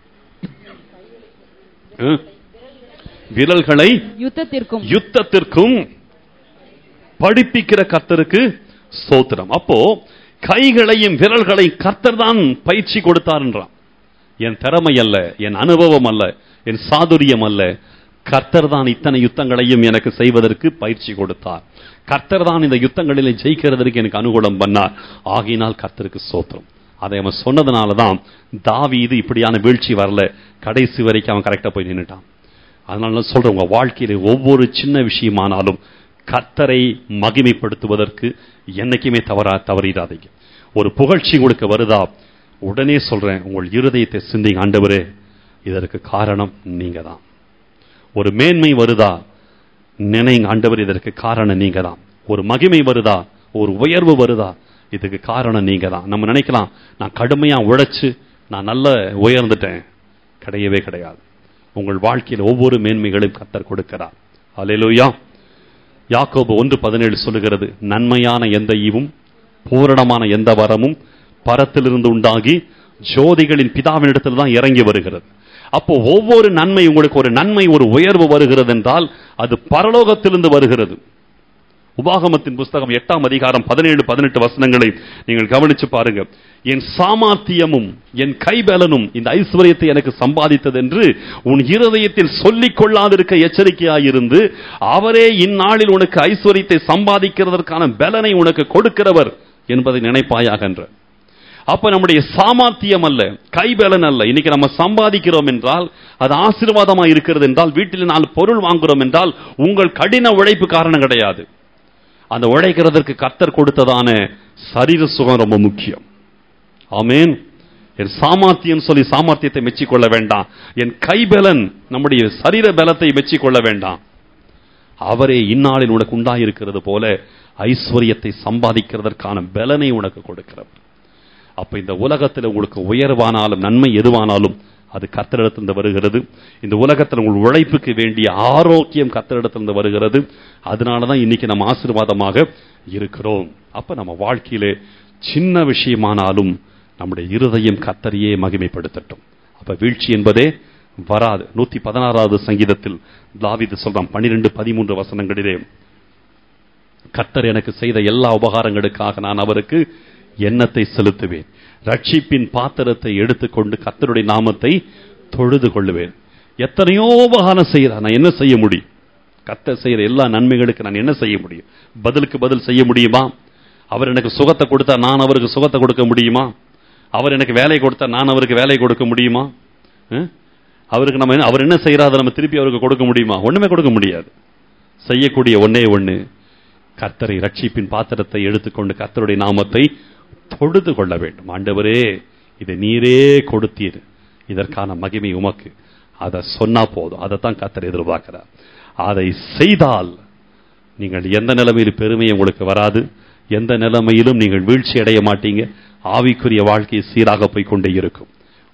A: அஹ், விரல்களை
B: யுத்தத்திற்கும்
A: யுத்தத்திற்கும் படிப்பிக்கிற கர்த்தருக்கு ஸ்தோத்திரம் அப்போ கைகளையும் விரல்களை கர்த்தர் தான் பயிற்சி கொடுத்தார் என்றான் என் திறமை அல்ல என் அனுபவம் அல்ல என் சாதுரியம் அல்ல கர்த்தர் தான் இத்தனை யுத்தங்களையும் எனக்கு செய்வதற்கு பயிற்சி கொடுத்தார் கர்த்தர் தான் இந்த யுத்தங்களிலே ஜெயிக்கிறதற்கு எனக்கு அனுகூலம் பண்ணார் ஆகினால் கர்த்தருக்கு ஸ்தோத்திரம் அதை அவன் சொன்னதுனால தான் தாவீது இப்படியான வீழ்ச்சி வரல கடைசி வரைக்கும் அவன் கரெக்டா போய் நின்னுட்டான் அதனால நான் சொல்றேன் உங்க வாழ்க்கையில ஒவ்வொரு சின்ன விஷயமானாலும் கர்த்தரை மகிமைப்படுத்துவதற்கு என்னைக்குமே தவறா தவறிடாதீங்க ஒரு புகழ்ச்சி உங்களுக்கு வருதா உடனே சொல்றேன் உங்கள் இருதயத்தை சிந்திங்க ஆண்டவரே இதற்கு காரணம் நீங்க தான் ஒரு மேன்மை வருதா நினைங்க ஆண்டவர் இதற்கு காரணம் நீங்க தான் ஒரு மகிமை வருதா ஒரு உயர்வு வருதா இதுக்கு காரணம் நீங்க தான் நம்ம நினைக்கலாம் நான் கடுமையா உழைச்சு நான் நல்ல உயர்ந்துட்டேன் கிடையவே கிடையாது உங்கள் வாழ்க்கையில் ஒவ்வொரு மேன்மைகளையும் கத்தர் கொடுக்கிறார் அல்லேலூயா யாக்கோபு ஒன்று பதினேழு சொல்லுகிறது நன்மையான எந்த ஈவும் பூரணமான எந்த வரமும் பரத்திலிருந்து உண்டாகி ஜோதிகளின் பிதாவினிடத்தில் தான் இறங்கி வருகிறது அப்போ ஒவ்வொரு நன்மை உங்களுக்கு ஒரு நன்மை ஒரு உயர்வு வருகிறது என்றால் அது பரலோகத்திலிருந்து வருகிறது உபாகமத்தின் புஸ்தகம் எட்டாம் அதிகாரம் பதினேழு பதினெட்டு வசனங்களை நீங்கள் கவனிச்சு பாருங்க என் சாமர்த்தியமும் என் கைபலனும் இந்த ஐஸ்வர்யத்தை எனக்கு சம்பாதித்தது என்று உன் இருதயத்தில் சொல்லிக் கொள்ளாதிருக்க எச்சரிக்கையாயிருந்து அவரே இந்நாளில் உனக்கு ஐஸ்வர்யத்தை சம்பாதிக்கிறதற்கான பலனை உனக்கு கொடுக்கிறவர் என்பதை நினைப்பாயாக என்ற அப்ப நம்முடைய சாமர்த்தியம் அல்ல கைபலன் அல்ல இன்னைக்கு நம்ம சம்பாதிக்கிறோம் என்றால் அது ஆசீர்வாதமா இருக்கிறது என்றால் வீட்டில் நாலு பொருள் வாங்குறோம் என்றால் உங்கள் கடின உழைப்பு காரணம் கிடையாது அந்த உழைக்கிறதற்கு கர்த்தர் கொடுத்ததான சரீர சுகம் ரொம்ப முக்கியம் ஆமேன் என் சாமர்த்தியம் சொல்லி சாமர்த்தியத்தை மெச்சிக்கொள்ள வேண்டாம் என் கைபலன் நம்முடைய சரீர பலத்தை மெச்சிக்கொள்ள வேண்டாம் அவரே இந்நாளில் உனக்கு உண்டாயிருக்கிறது போல ஐஸ்வர்யத்தை சம்பாதிக்கிறதற்கான பலனை உனக்கு கொடுக்கிறவர் அப்ப இந்த உலகத்தில் உங்களுக்கு உயர்வானாலும் நன்மை எதுவானாலும் அது கத்தரிடத்திலிருந்து வருகிறது இந்த உலகத்தில் உங்கள் உழைப்புக்கு வேண்டிய ஆரோக்கியம் கத்தரிடத்திலிருந்து வருகிறது அதனாலதான் இன்னைக்கு நம்ம ஆசீர்வாதமாக இருக்கிறோம் அப்ப நம்ம வாழ்க்கையிலே சின்ன விஷயமானாலும் நம்முடைய இருதயம் கத்தரையே மகிமைப்படுத்தட்டும் அப்ப வீழ்ச்சி என்பதே வராது நூத்தி பதினாறாவது சங்கீதத்தில் தாவீது சொல்றான் பன்னிரெண்டு பதிமூன்று வசனங்களிலே கர்த்தர் எனக்கு செய்த எல்லா உபகாரங்களுக்காக நான் அவருக்கு எண்ணத்தை செலுத்துவேன் ரட்சிப்பின் பாத்திரத்தை எடுத்துக்கொண்டு கர்த்தருடைய நாமத்தை தொழுது கொள்ளுவேன் எத்தனையோ உபகாரம் செய்யறா நான் என்ன செய்ய முடியும் கர்த்தர் செய்யற எல்லா நன்மைகளுக்கு நான் என்ன செய்ய முடியும் பதிலுக்கு பதில் செய்ய முடியுமா அவர் எனக்கு சுகத்தை கொடுத்தா நான் அவருக்கு சுகத்தை கொடுக்க முடியுமா அவர் எனக்கு வேலை கொடுத்தா நான் அவருக்கு வேலை கொடுக்க முடியுமா அஹ்? அவருக்கு நம்ம என்ன- அவர் என்ன செய்யறாத நம்ம திருப்பி அவருக்கு கொடுக்க முடியுமா ஒண்ணுமே கொடுக்க முடியாது செய்யக்கூடிய ஒன்னே ஒண்ணு கர்த்தரை ரட்சிப்பின் பாத்திரத்தை எடுத்துக்கொண்டு கர்த்தருடைய நாமத்தை தொழுது கொள்ள வேண்டும் ஆண்டவரே இதை நீரே கொடுத்தீர் இதற்கான மகிமை உமக்கு அதை சொன்னா போதும் அதைத்தான் கர்த்தர் எதிர்பார்க்கிறார் அதை செய்தால் நீங்கள் எந்த நிலைமையில் பெருமை உங்களுக்கு வராது எந்த நிலைமையிலும் நீங்கள் வீழ்ச்சி அடைய மாட்டீங்க ஆவிக்குரிய வாழ்க்கை சீராக போய் கொண்டே இருக்கும்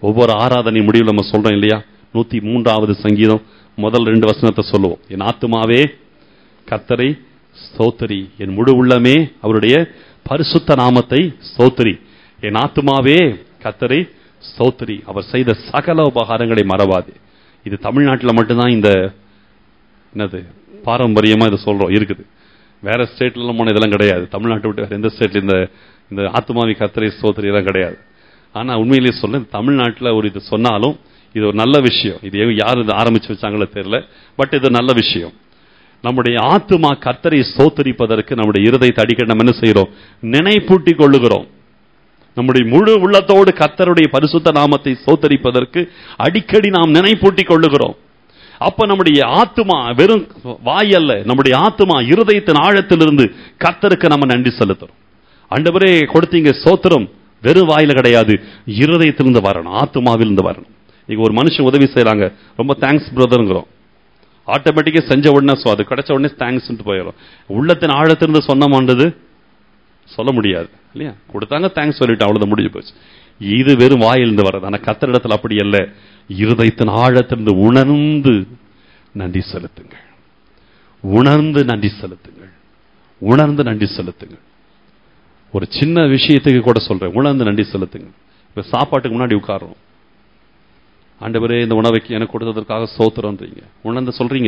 A: ஒவ்வொரு ஆராதனை முடிவில் நம்ம சொல்றோம் இல்லையா நூத்தி மூன்றாவது சங்கீதம் முதல் ரெண்டு வசனத்தை சொல்லுவோம் என் ஆத்துமாவே கர்த்தரை ஸ்தோத்திரி என் முழு உள்ளமே அவருடைய பரிசுத்த நாமத்தை ஸ்தோத்திரி என் ஆத்துமாவே கர்த்தரை ஸ்தோத்திரி அவர் செய்த சகல உபகாரங்களை மறவாதே இது தமிழ்நாட்டில் மட்டும்தான் இந்த என்னது பாரம்பரியமா இதை சொல்றோம் இருக்குது வேற ஸ்டேட்ல போன இதெல்லாம் கிடையாது தமிழ்நாட்டை விட்டு வேற எந்த ஸ்டேட்ல இந்த இந்த ஆத்மாவி கத்திரை ஸ்தோத்திரி எல்லாம் கிடையாது ஆனா உண்மையிலேயே சொல்ல தமிழ்நாட்டில் ஒரு இது சொன்னாலும் இது ஒரு நல்ல விஷயம் இது எங்க- யார் இது ஆரம்பிச்சு வச்சாங்களோ தெரியல பட் இது நல்ல விஷயம் நம்முடைய ஆத்துமா கர்த்தரை ஸ்தோத்தரிப்பதற்கு நம்முடைய இருதயத்தை அடிக்கடி நம்ம என்ன செய்கிறோம் நினைப்பூட்டி கொள்ளுகிறோம் நம்முடைய முழு உள்ளத்தோடு கர்த்தருடைய பரிசுத்த நாமத்தை ஸ்தோத்தரிப்பதற்கு அடிக்கடி நாம் நினைப்பூட்டி கொள்ளுகிறோம் அப்ப நம்முடைய ஆத்துமா வெறும் வாய் அல்ல நம்முடைய ஆத்துமா இருதயத்தின் ஆழத்திலிருந்து கர்த்தருக்கு நம்ம நன்றி செலுத்துறோம் ஆண்டவரே கொடுத்தீங்க சோத்திரம் வெறும் வாயில கிடையாது இருதயத்திலிருந்து வரணும் ஆத்துமாவிலிருந்து வரணும் நீங்க ஒரு மனுஷன் உதவி செய்றாங்க ரொம்ப தேங்க்ஸ் பிரதர்ங்கிறோம் ஆட்டோமேட்டிக்கா செஞ்ச உடனே so அது கிடைச்ச உடனே தேங்க்ஸ் போயிடும் உள்ளத்தின் ஆழத்திலிருந்து சொன்னமாண்டது சொல்ல முடியாது இல்லையா கொடுத்தாங்க தேங்க்ஸ் சொல்லிட்டு அவ்வளவுதான் முடிஞ்சு போச்சு இது வெறும் வாயிலிருந்து வர்றது ஆனா கத்தரிடத்தில் அப்படி அல்ல இருதயத்தின் ஆழத்திலிருந்து உணர்ந்து நன்றி செலுத்துங்கள் உணர்ந்து நன்றி செலுத்துங்கள் உணர்ந்து நன்றி செலுத்துங்கள் ஒரு சின்ன விஷயத்துக்கு கூட சொல்றேன் உணர்ந்து நன்றி செலுத்துங்க இப்ப சாப்பாட்டுக்கு முன்னாடி உட்கார்றோம் ஆண்டவரே இந்த உணவைக்கு எனக்கு கொடுத்ததற்காக சோத்துறோன்றீங்க உணர்ந்து சொல்றீங்க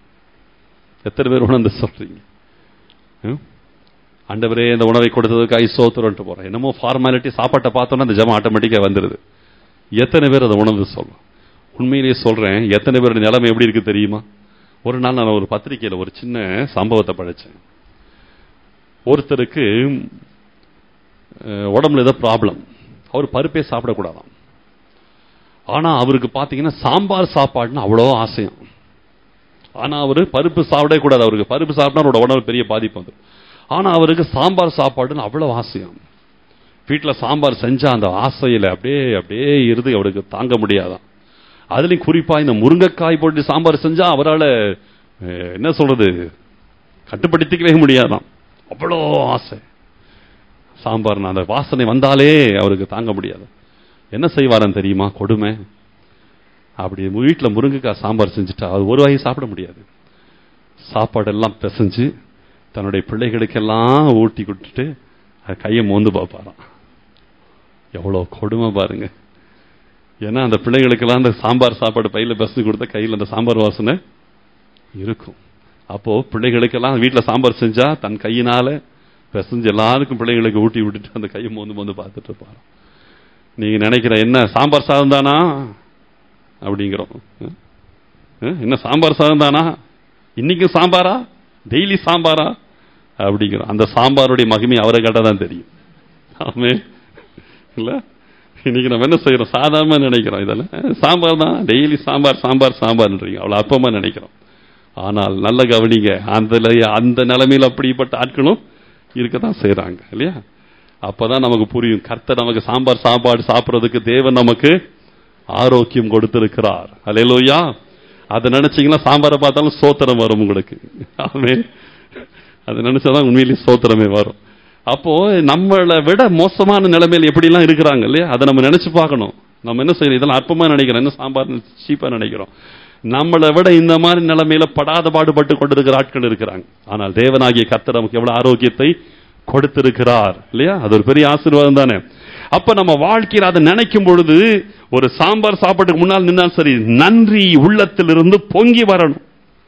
A: எத்தனை பேர் உணர்ந்து சொல்றீங்க ம்? ஆண்டவரே இந்த உணவை கொடுத்ததுக்காக சோத்துறோன்ட்டு போறேன் என்னமோ ஃபார்மாலிட்டி சாப்பாட்டை பார்த்தோன்னா அந்த ஜெபம் ஆட்டோமேட்டிக்கா வந்துருது எத்தனை பேர் அதை உணர்ந்து சொல்றோம் உண்மையிலேயே சொல்றேன் எத்தனை பேருடைய நிலைமை எப்படி இருக்கு தெரியுமா ஒரு நாள் நான் ஒரு பத்திரிக்கையில ஒரு சின்ன சம்பவத்தை படிச்சேன் ஒருத்தருக்கு அஹ், உடம்புல ஏதோ ப்ராப்ளம் அவர் பருப்பே சாப்பிடக்கூடாதாம் ஆனா அவருக்கு பாத்தீங்கன்னா சாம்பார் சாப்பாடுன்னு அவ்வளோ ஆசையம் ஆனா அவரு பருப்பு சாப்பிடவே கூடாது அவருக்கு பருப்பு சாப்பிட்டா அவரோட உடம்பு பெரிய பாதிப்பு வந்துடும் ஆனா அவருக்கு சாம்பார் சாப்பாடுன்னு அவ்வளவு ஆசையம் வீட்டுல சாம்பார் செஞ்சா அந்த ஆசையில அப்படியே அப்படியே இருந்து அவருக்கு தாங்க முடியாதாம் அதுலயும் குறிப்பா இந்த முருங்கைக்காய் போட்டு சாம்பார் செஞ்சா அவரால அஹ், என்ன சொல்றது கட்டுப்படுத்திக்கவே முடியாதாம் அவ்வளோ ஆசை சாம்பார் அந்த வாசனை வந்தாலே அவருக்கு தாங்க முடியாது என்ன செய்வாரன் தெரியுமா கொடுமை அப்படி வீட்டில் முருங்கைக்காய் சாம்பார் செஞ்சுட்டா அது ஒரு வகை சாப்பிட முடியாது சாப்பாடெல்லாம் பிசைஞ்சு தன்னுடைய பிள்ளைகளுக்கெல்லாம் ஊட்டி கொடுத்துட்டு அது கையை மோந்து பார்ப்பாராம் எவ்வளோ கொடுமை பாருங்க ஏன்னா அந்த பிள்ளைகளுக்கெல்லாம் அந்த சாம்பார் சாப்பாடு பையில பிசைஞ்சு கொடுத்தா கையில் அந்த சாம்பார் வாசனை இருக்கும் அப்போ பிள்ளைகளுக்கெல்லாம் வீட்டில் சாம்பார் செஞ்சா தன் கையினால பிசைஞ்சு எல்லாருக்கும் பிள்ளைகளுக்கு ஊட்டி விட்டுட்டு அந்த கையை மோந்து மோந்து பார்த்துட்டு இருப்பாராம் நீங்க நினைக்கிற என்ன சாம்பார் சாதம் தானா அப்படிங்கிறோம் அஹ்? அஹ்? என்ன சாம்பார் சாதம் தானா இன்னைக்கும் சாம்பாரா டெய்லி சாம்பாரா அப்படிங்கிறோம் அந்த சாம்பாருடைய மகிமை அவரை கேட்டா தான் தெரியும் ஆமே இல்ல இன்னைக்கு நம்ம என்ன செய்யறோம் சாதாரணமா நினைக்கிறோம் இதெல்லாம் அஹ், சாம்பார் தான் டெய்லி சாம்பார் சாம்பார் சாம்பார்ன்றீங்க அவ்வளவு அற்பமா நினைக்கிறோம் ஆனால் நல்ல கவனிங்க அந்த அந்த நிலைமையில் அப்படிப்பட்ட ஆட்களும் இருக்கத்தான் செய்றாங்க இல்லையா அப்பதான் நமக்கு புரியும் கர்த்தர் நமக்கு சாம்பார் சாப்பாடு சாப்பிடுறதுக்கு தேவன் நமக்கு ஆரோக்கியம் கொடுத்திருக்கிறார் அல்லேலூயா அதை நினைச்சீங்கன்னா சாம்பாரை பார்த்தாலும் சோத்திரம் வரும் உங்களுக்கு ஆமே அதை நினைச்சாதான் உண்மையிலேயே சோத்திரமே வரும் அப்போ நம்மளை விட மோசமான நிலைமையில் எப்படிலாம் இருக்கிறாங்க இல்லையா அதை நம்ம நினைச்சு பார்க்கணும் நம்ம என்ன செய்யணும் இதெல்லாம் அற்பமா நினைக்கிறோம் என்ன சாம்பார் சீப்பா நினைக்கிறோம் நம்மளை விட இந்த மாதிரி நிலைமையில படாத பாடுபட்டு கொண்டிருக்கிற ஆட்கள் இருக்கிறாங்க ஆனால் தேவனாகிய கர்த்தர் நமக்கு எவ்வளவு ஆரோக்கியத்தை கொடுத்திருக்கிறார் இல்லையா அது ஒரு பெரிய ஆசீர்வாதம் தானே அப்ப நம்ம வாழ்க்கையில் அதை நினைக்கும் பொழுது ஒரு சாம்பார் சாப்பாட்டுக்கு முன்னால் நின்னால் சரி நன்றி உள்ளத்திலிருந்து பொங்கி வரணும்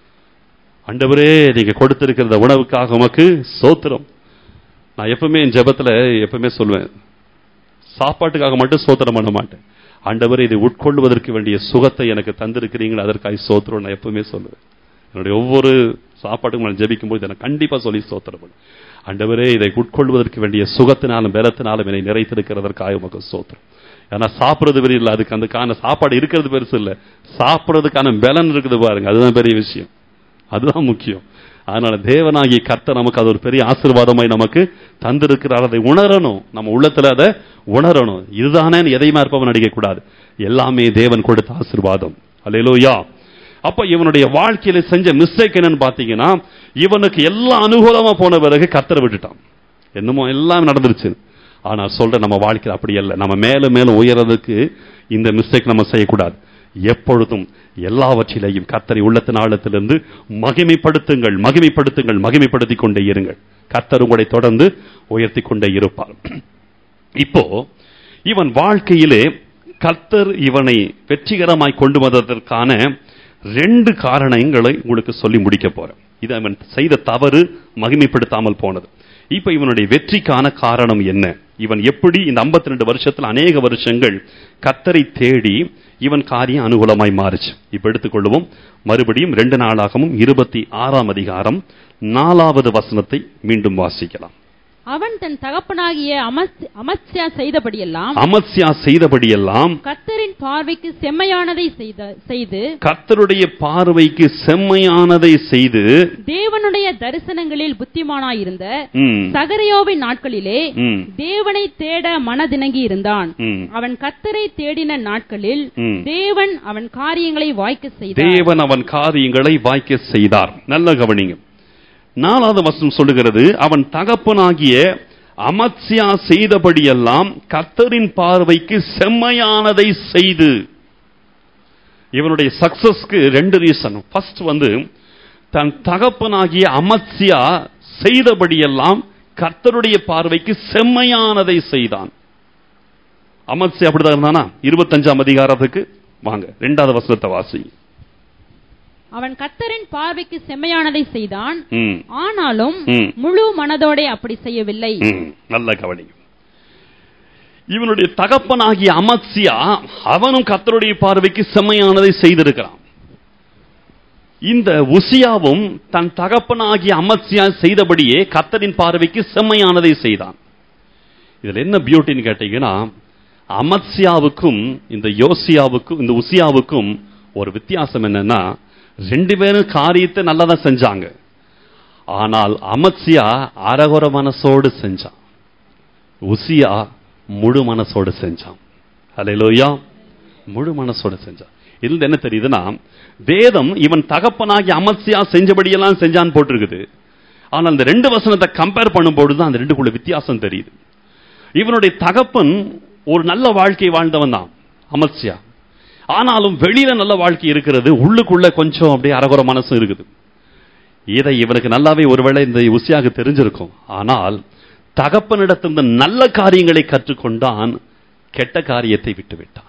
A: ஆண்டவரே நீங்க கொடுத்திருக்கிற இந்த உணவுக்காக உமக்கு சோத்திரம் நான் எப்பவுமே என் ஜெபத்துல எப்பவுமே சொல்லுவேன் சாப்பாட்டுக்காக மட்டும் சோத்திரம் பண்ண மாட்டேன் ஆண்டவர் இதை உட்கொள்வதற்கு வேண்டிய சுகத்தை எனக்கு தந்திருக்கிறீங்களா அதற்காக சோத்திரம் நான் எப்பவுமே சொல்லுவேன் என்னுடைய ஒவ்வொரு சாப்பாட்டுக்கும் நான் ஜெபிக்கும் போது எனக்கு கண்டிப்பா சொல்லி சோத்திரம் பண்ணு. ஆண்டவரே இதை உட்கொள்வதற்கு வேண்டிய சுகத்தினாலும் பலத்தினாலும் என்னை நிறைத்திருக்கிறதற்காக உமக்கு சோத்திரம் ஏன்னா சாப்பிடுறது பெரிய இல்லை அதுக்கு அதுக்கான சாப்பாடு இருக்கிறது பெருசு இல்லை சாப்பிடுறதுக்கான பலன் இருக்குது பாருங்க அதுதான் பெரிய விஷயம் அதுதான் முக்கியம் அதனால தேவனாகிய கர்த்தர் நமக்கு அது ஒரு பெரிய ஆசீர்வாதமாய் நமக்கு தந்திருக்கிறார் அதை உணரணும் நம்ம உள்ளத்துல அதை உணரணும் இதுதானே எதையுமே இருப்பவன் நடிக்க கூடாது எல்லாமே தேவன் கொடுத்த ஆசீர்வாதம் அல்லேலூயா அப்ப இவனுடைய வாழ்க்கையில செஞ்ச மிஸ்டேக் என்னன்னு பாத்தீங்கன்னா இவனுக்கு எல்லாம் அனுகூலமா போன பிறகு கர்த்தரை விட்டுட்டான் என்னமோ எல்லாம் நடந்துருச்சு ஆனா சொல்ற நம்ம வாழ்க்கையில் அப்படி அல்ல நம்ம மேலும் மேலும் உயர்றதுக்கு இந்த மிஸ்டேக் நம்ம செய்யக்கூடாது எப்பொழுதும் எல்லாவற்றிலையும் கர்த்தரை உள்ளத்தின் ஆழத்திலிருந்து மகிமைப்படுத்துங்கள் மகிமைப்படுத்துங்கள் மகிமைப்படுத்திக் கொண்டே இருங்கள் கர்த்தர் உங்களை தொடர்ந்து உயர்த்தி கொண்டே இருப்பார் இப்போ இவன் வாழ்க்கையிலே கர்த்தர் இவனை வெற்றிகரமாய் கொண்டு வந்ததற்கான ரெண்டு காரணங்களை உங்களுக்கு சொல்லி முடிக்க போறேன் இது அவன் செய்த தவறு மகிமைப்படுத்தாமல் போனது இப்ப இவனுடைய வெற்றிக்கான காரணம் என்ன இவன் எப்படி இந்த 52 ரெண்டு வருஷத்துல அநேக வருஷங்கள் கத்தரை தேடி இவன் காரியம் அனுகூலமாய் மாறுச்சு இப்ப எடுத்துக்கொள்வோம் மறுபடியும் ரெண்டு நாளாகவும் இருபத்தி ஆறாம் அதிகாரம் நாலாவது வசனத்தை மீண்டும் வாசிக்கலாம்
B: அவன் தன் தகப்பனாகிய அமத்ஸ்- அமத்சியா செய்தபடியெல்லாம்
A: அமத்சியா செய்தபடியெல்லாம்
B: கர்த்தரின் பார்வைக்கு செம்மையானதை செய்த செய்து
A: கர்த்தருடைய பார்வைக்கு செம்மையானதை செய்து
B: தேவனுடைய தரிசனங்களில் புத்திமானாயிருந்த
A: ம்,
B: சகரியோவின் நாட்களிலே
A: ம்,
B: தேவனை தேட மனதிணங்கி இருந்தான்
A: ம்.
B: அவன் கர்த்தரை தேடின நாட்களில்
A: ம்.
B: தேவன் அவன் காரியங்களை வாய்க்க செய்தார்
A: தேவன் அவன் காரியங்களை வாய்க்க செய்தார் நல்ல கவனிங்க நாலாவது வசனம் சொல்லுகிறது அவன் தகப்பனாகிய அமத்சியா செய்தபடியெல்லாம் கர்த்தரின் பார்வைக்கு செம்மையானதை செய்து இவனுடைய சக்சஸ்க்கு ரெண்டு ரீசன் ஃபர்ஸ்ட் வந்து தன் தகப்பனாகிய அமத்சியா செய்தபடியெல்லாம் கர்த்தருடைய பார்வைக்கு செம்மையானதை செய்தான் அமத்சியா அப்படிதான் இருந்தானா இருபத்தஞ்சாம் அதிகாரத்துக்கு வாங்க ரெண்டாவது வசனத்தை வாசி
B: அவன் கர்த்தரின் பார்வைக்கு செம்மையானதை செய்தான்
A: ம்
B: ஆனாலும்
A: ம்.
B: முழு மனதோடே அப்படி செய்யவில்லை
A: ம், நல்ல கவனி இவனுடைய தகப்பனாகிய அமத்சியா அவனும் கர்த்தருடைய பார்வைக்கு செம்மையானதை செய்திருக்கிறான் இந்த உசியாவும் தன் தகப்பனாகிய அமத்சியா செய்தபடியே கர்த்தரின் பார்வைக்கு செம்மையானதை செய்தான் இதுல என்ன பியூட்டின்னு கேட்டீங்கன்னா அமத்சியாவுக்கும் இந்த யோசியாவுக்கும் இந்த உசியாவுக்கும் ஒரு வித்தியாசம் என்னன்னா ரெண்டு பேரும் காரியத்தை நல்லா தான் செஞ்சாங்க ஆனால் அமத்சியா அரகுர மனசோடு செஞ்சான் உசியா முழு மனசோடு செஞ்சான் ஹalleluya முழு மனசோடு செஞ்சான் இதுல என்ன தெரியுதுன்னா வேதம் இவன் தகப்பனாகி அமத்சியா செஞ்சபடியெல்லாம் செஞ்சான்னு போட்டிருக்குது ஆனால் அந்த ரெண்டு வசனத்தை கம்பேர் பண்ணும்போது தான் அந்த ரெண்டுக்குள்ள வித்தியாசம் தெரியுது இவனுடைய தகப்பன் ஒரு நல்ல வாழ்க்கை வாழ்ந்தவன் தான் அமத்சியா ஆனாலும் வெளியில நல்ல வாழ்க்கை இருக்கிறது உள்ளுக்குள்ள கொஞ்சம் அப்படியே அரகுர மனசும் இருக்குது இதை இவனுக்கு நல்லாவே ஒருவேளை இந்த உசியாக தெரிஞ்சிருக்கும் ஆனால் தகப்பனிடத்திலிருந்து நல்ல காரியங்களை கற்றுக்கொண்டான் கெட்ட காரியத்தை விட்டு விட்டான்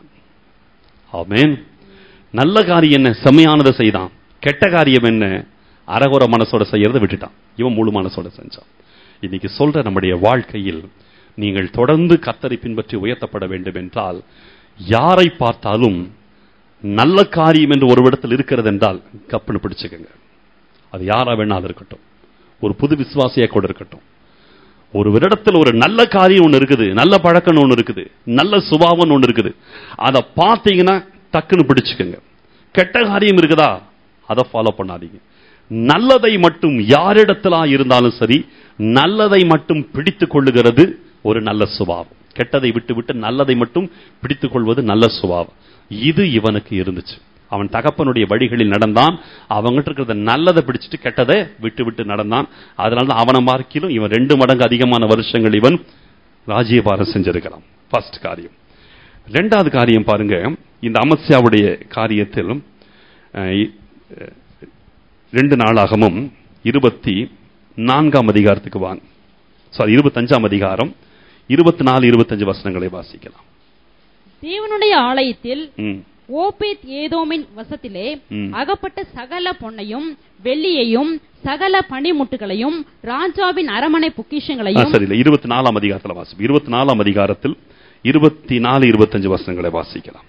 A: ஆமென் நல்ல காரியம் என்ன செம்மையானதை செய்தான் கெட்ட காரியம் என்ன அரகுர மனசோட செய்யறதை விட்டுட்டான் இவன் முழு மனசோட செஞ்சான் இன்னைக்கு சொல்ற நம்முடைய வாழ்க்கையில் நீங்கள் தொடர்ந்து கத்தரை பின்பற்றி உயர்த்தப்பட வேண்டும் என்றால் யாரை பார்த்தாலும் நல்ல காரியம் என்று ஒரு இடத்தில் இருக்கிறது என்றால் கப்புன்னு பிடிச்சுக்கங்க அது யாரா வேணாலும் இருக்கட்டும் ஒரு புது விசுவாசியா கூட இருக்கட்டும் ஒரு இடத்துல ஒரு நல்ல காரியம் ஒன்று இருக்குது நல்ல பழக்கம் ஒன்று இருக்குது நல்ல சுபாவம் ஒன்று இருக்குது அதை பார்த்தீங்கன்னா டக்குன்னு பிடிச்சுக்கங்க கெட்ட காரியம் இருக்குதா அதை ஃபாலோ பண்ணாதீங்க நல்லதை மட்டும் யாரிடத்திலா இருந்தாலும் சரி நல்லதை மட்டும் பிடித்துக் கொள்ளுகிறது ஒரு நல்ல சுபாவம் கெட்டதை விட்டு விட்டு நல்லதை மட்டும் பிடித்துக் கொள்வது நல்ல சுபாவம் இது இவனுக்கு இருந்துச்சு அவன் தகப்பனுடைய வழிகளில் நடந்தான் அவங்ககிட்ட இருக்கிறத நல்லதை பிடிச்சிட்டு கெட்டதை விட்டு விட்டு நடந்தான் அதனால தான் அவனை மார்க்கிலும் இவன் ரெண்டு மடங்கு அதிகமான வருஷங்கள் இவன் ராஜ்யபாரம் செஞ்சிருக்கிறான் ஃபர்ஸ்ட் காரியம் ரெண்டாவது காரியம் பாருங்க இந்த அமத்சியாவுடைய காரியத்தில் அஹ், இ- அஹ், ரெண்டு நாளாகமும் இருபத்தி நான்காம் அதிகாரத்துக்கு வாங்க சாரி இருபத்தஞ்சாம் அதிகாரம் இருபத்தி நாலு இருபத்தஞ்சு வசனங்களை வாசிக்கலாம்
B: தேவனுடைய ஆலயத்தில்
A: ம்,
B: ஓபேத் ஏதோமின் வசத்திலே
A: ம்.
B: அகப்பட்ட சகல பொன்னையும் வெள்ளியையும் சகல பனிமுட்டுகளையும் ராஜாவின் அரமனை
A: ஆ,
B: பொக்கிஷங்களையும்
A: சரி இல்ல இருபத்தி நாலாம் அதிகாரத்தில் வாசி இருபத்தி நாலாம் அதிகாரத்தில் இருபத்தி நாலு இருபத்தஞ்சு வசனங்களை வாசிக்கலாம்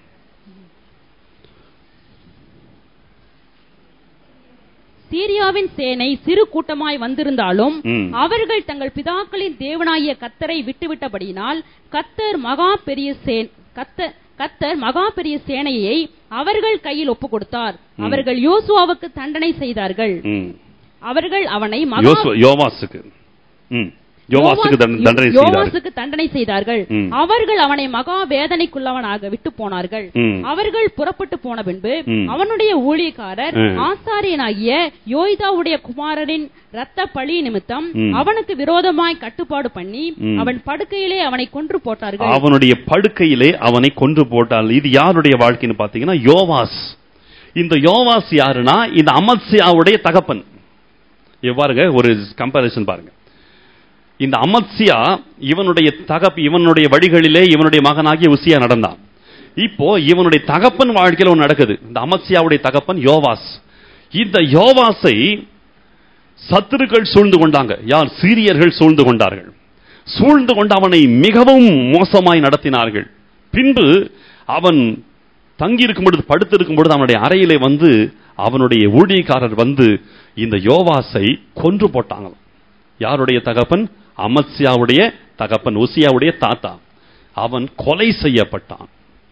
B: சீரியாவின் சேனை சிறு கூட்டமாய் வந்திருந்தாலும்
A: ம்.
B: அவர்கள் தங்கள் பிதாக்களின் தேவனாகிய கத்தரை விட்டுவிட்டபடியினால் கத்தர் மகா பெரிய சேன் கத்த கத்தர் மகா பெரிய சேனையை அவர்கள் கையில் ஒப்புக் கொடுத்தார் அவர்கள் யோசுவாவுக்கு தண்டனை செய்தார்கள்
A: ம்.
B: அவர்கள் அவனை மகா
A: யோசுவா- யோவாசுக்கு ம், யோவாசுக்கு தண்ட-
B: யோவாஸ்-
A: தண்டனை செய்தார்கள்
B: யோவாசுக்கு தண்டனை செய்தார்கள்
A: ம்.
B: அவர்கள் அவனை மகா வேதனைக்குள்ளவனாக விட்டு போனார்கள்
A: ம்.
B: அவர்கள் புறப்பட்டு போன பின்பு
A: ம்.
B: அவனுடைய ஊழியக்காரர்
A: ம்.
B: ஆசாரியனாகிய யோய்தாவுடைய குமாரரின் இரத்த பழி நிமித்தம்
A: ம்.
B: அவனுக்கு விரோதமாய் கட்டுப்பாடு பண்ணி
A: ம்.
B: அவன் படுக்கையிலே அவனை கொன்று போட்டார்கள்
A: அவனுடைய படுக்கையிலே அவனை கொன்று போட்டால் இது யாருடைய வாழ்க்கைன்னு பாத்தீங்கன்னா யோவாஸ் இந்த யோவாஸ் யாருன்னா இந்த அமத்சியாவுடைய தகப்பன் எவ்வாறுங்க ஒரு கம்பாரிசன் பாருங்க இந்த அமத்சியா இவனுடைய தகப் இவனுடைய வழிகளிலே இவனுடைய மகனாகிய உசியா நடந்தான் இப்போ இவனுடைய தகப்பன் வாழ்க்கையில ஒன்று நடக்குது இந்த அமத்சியாவுடைய தகப்பன் யோவாஸ் இந்த யோவாஸை சத்துருக்கள் சூழ்ந்து கொண்டாங்க யார் சீரியர்கள் சூழ்ந்து கொண்டார்கள் சூழ்ந்து கொண்டு அவனை மிகவும் மோசமாய் நடத்தினார்கள் பின்பு அவன் தங்கியிருக்கும் பொழுது படுத்திருக்கும் பொழுது அவனுடைய அறையிலே வந்து அவனுடைய ஊழியக்காரர் வந்து இந்த யோவாசை கொன்று போட்டாங்க யாருடைய தகப்பன் அமத்சியாவுடைய தகப்பன் உசியாவுடைய தாத்தா அவன் கொலை செய்யப்பட்டான்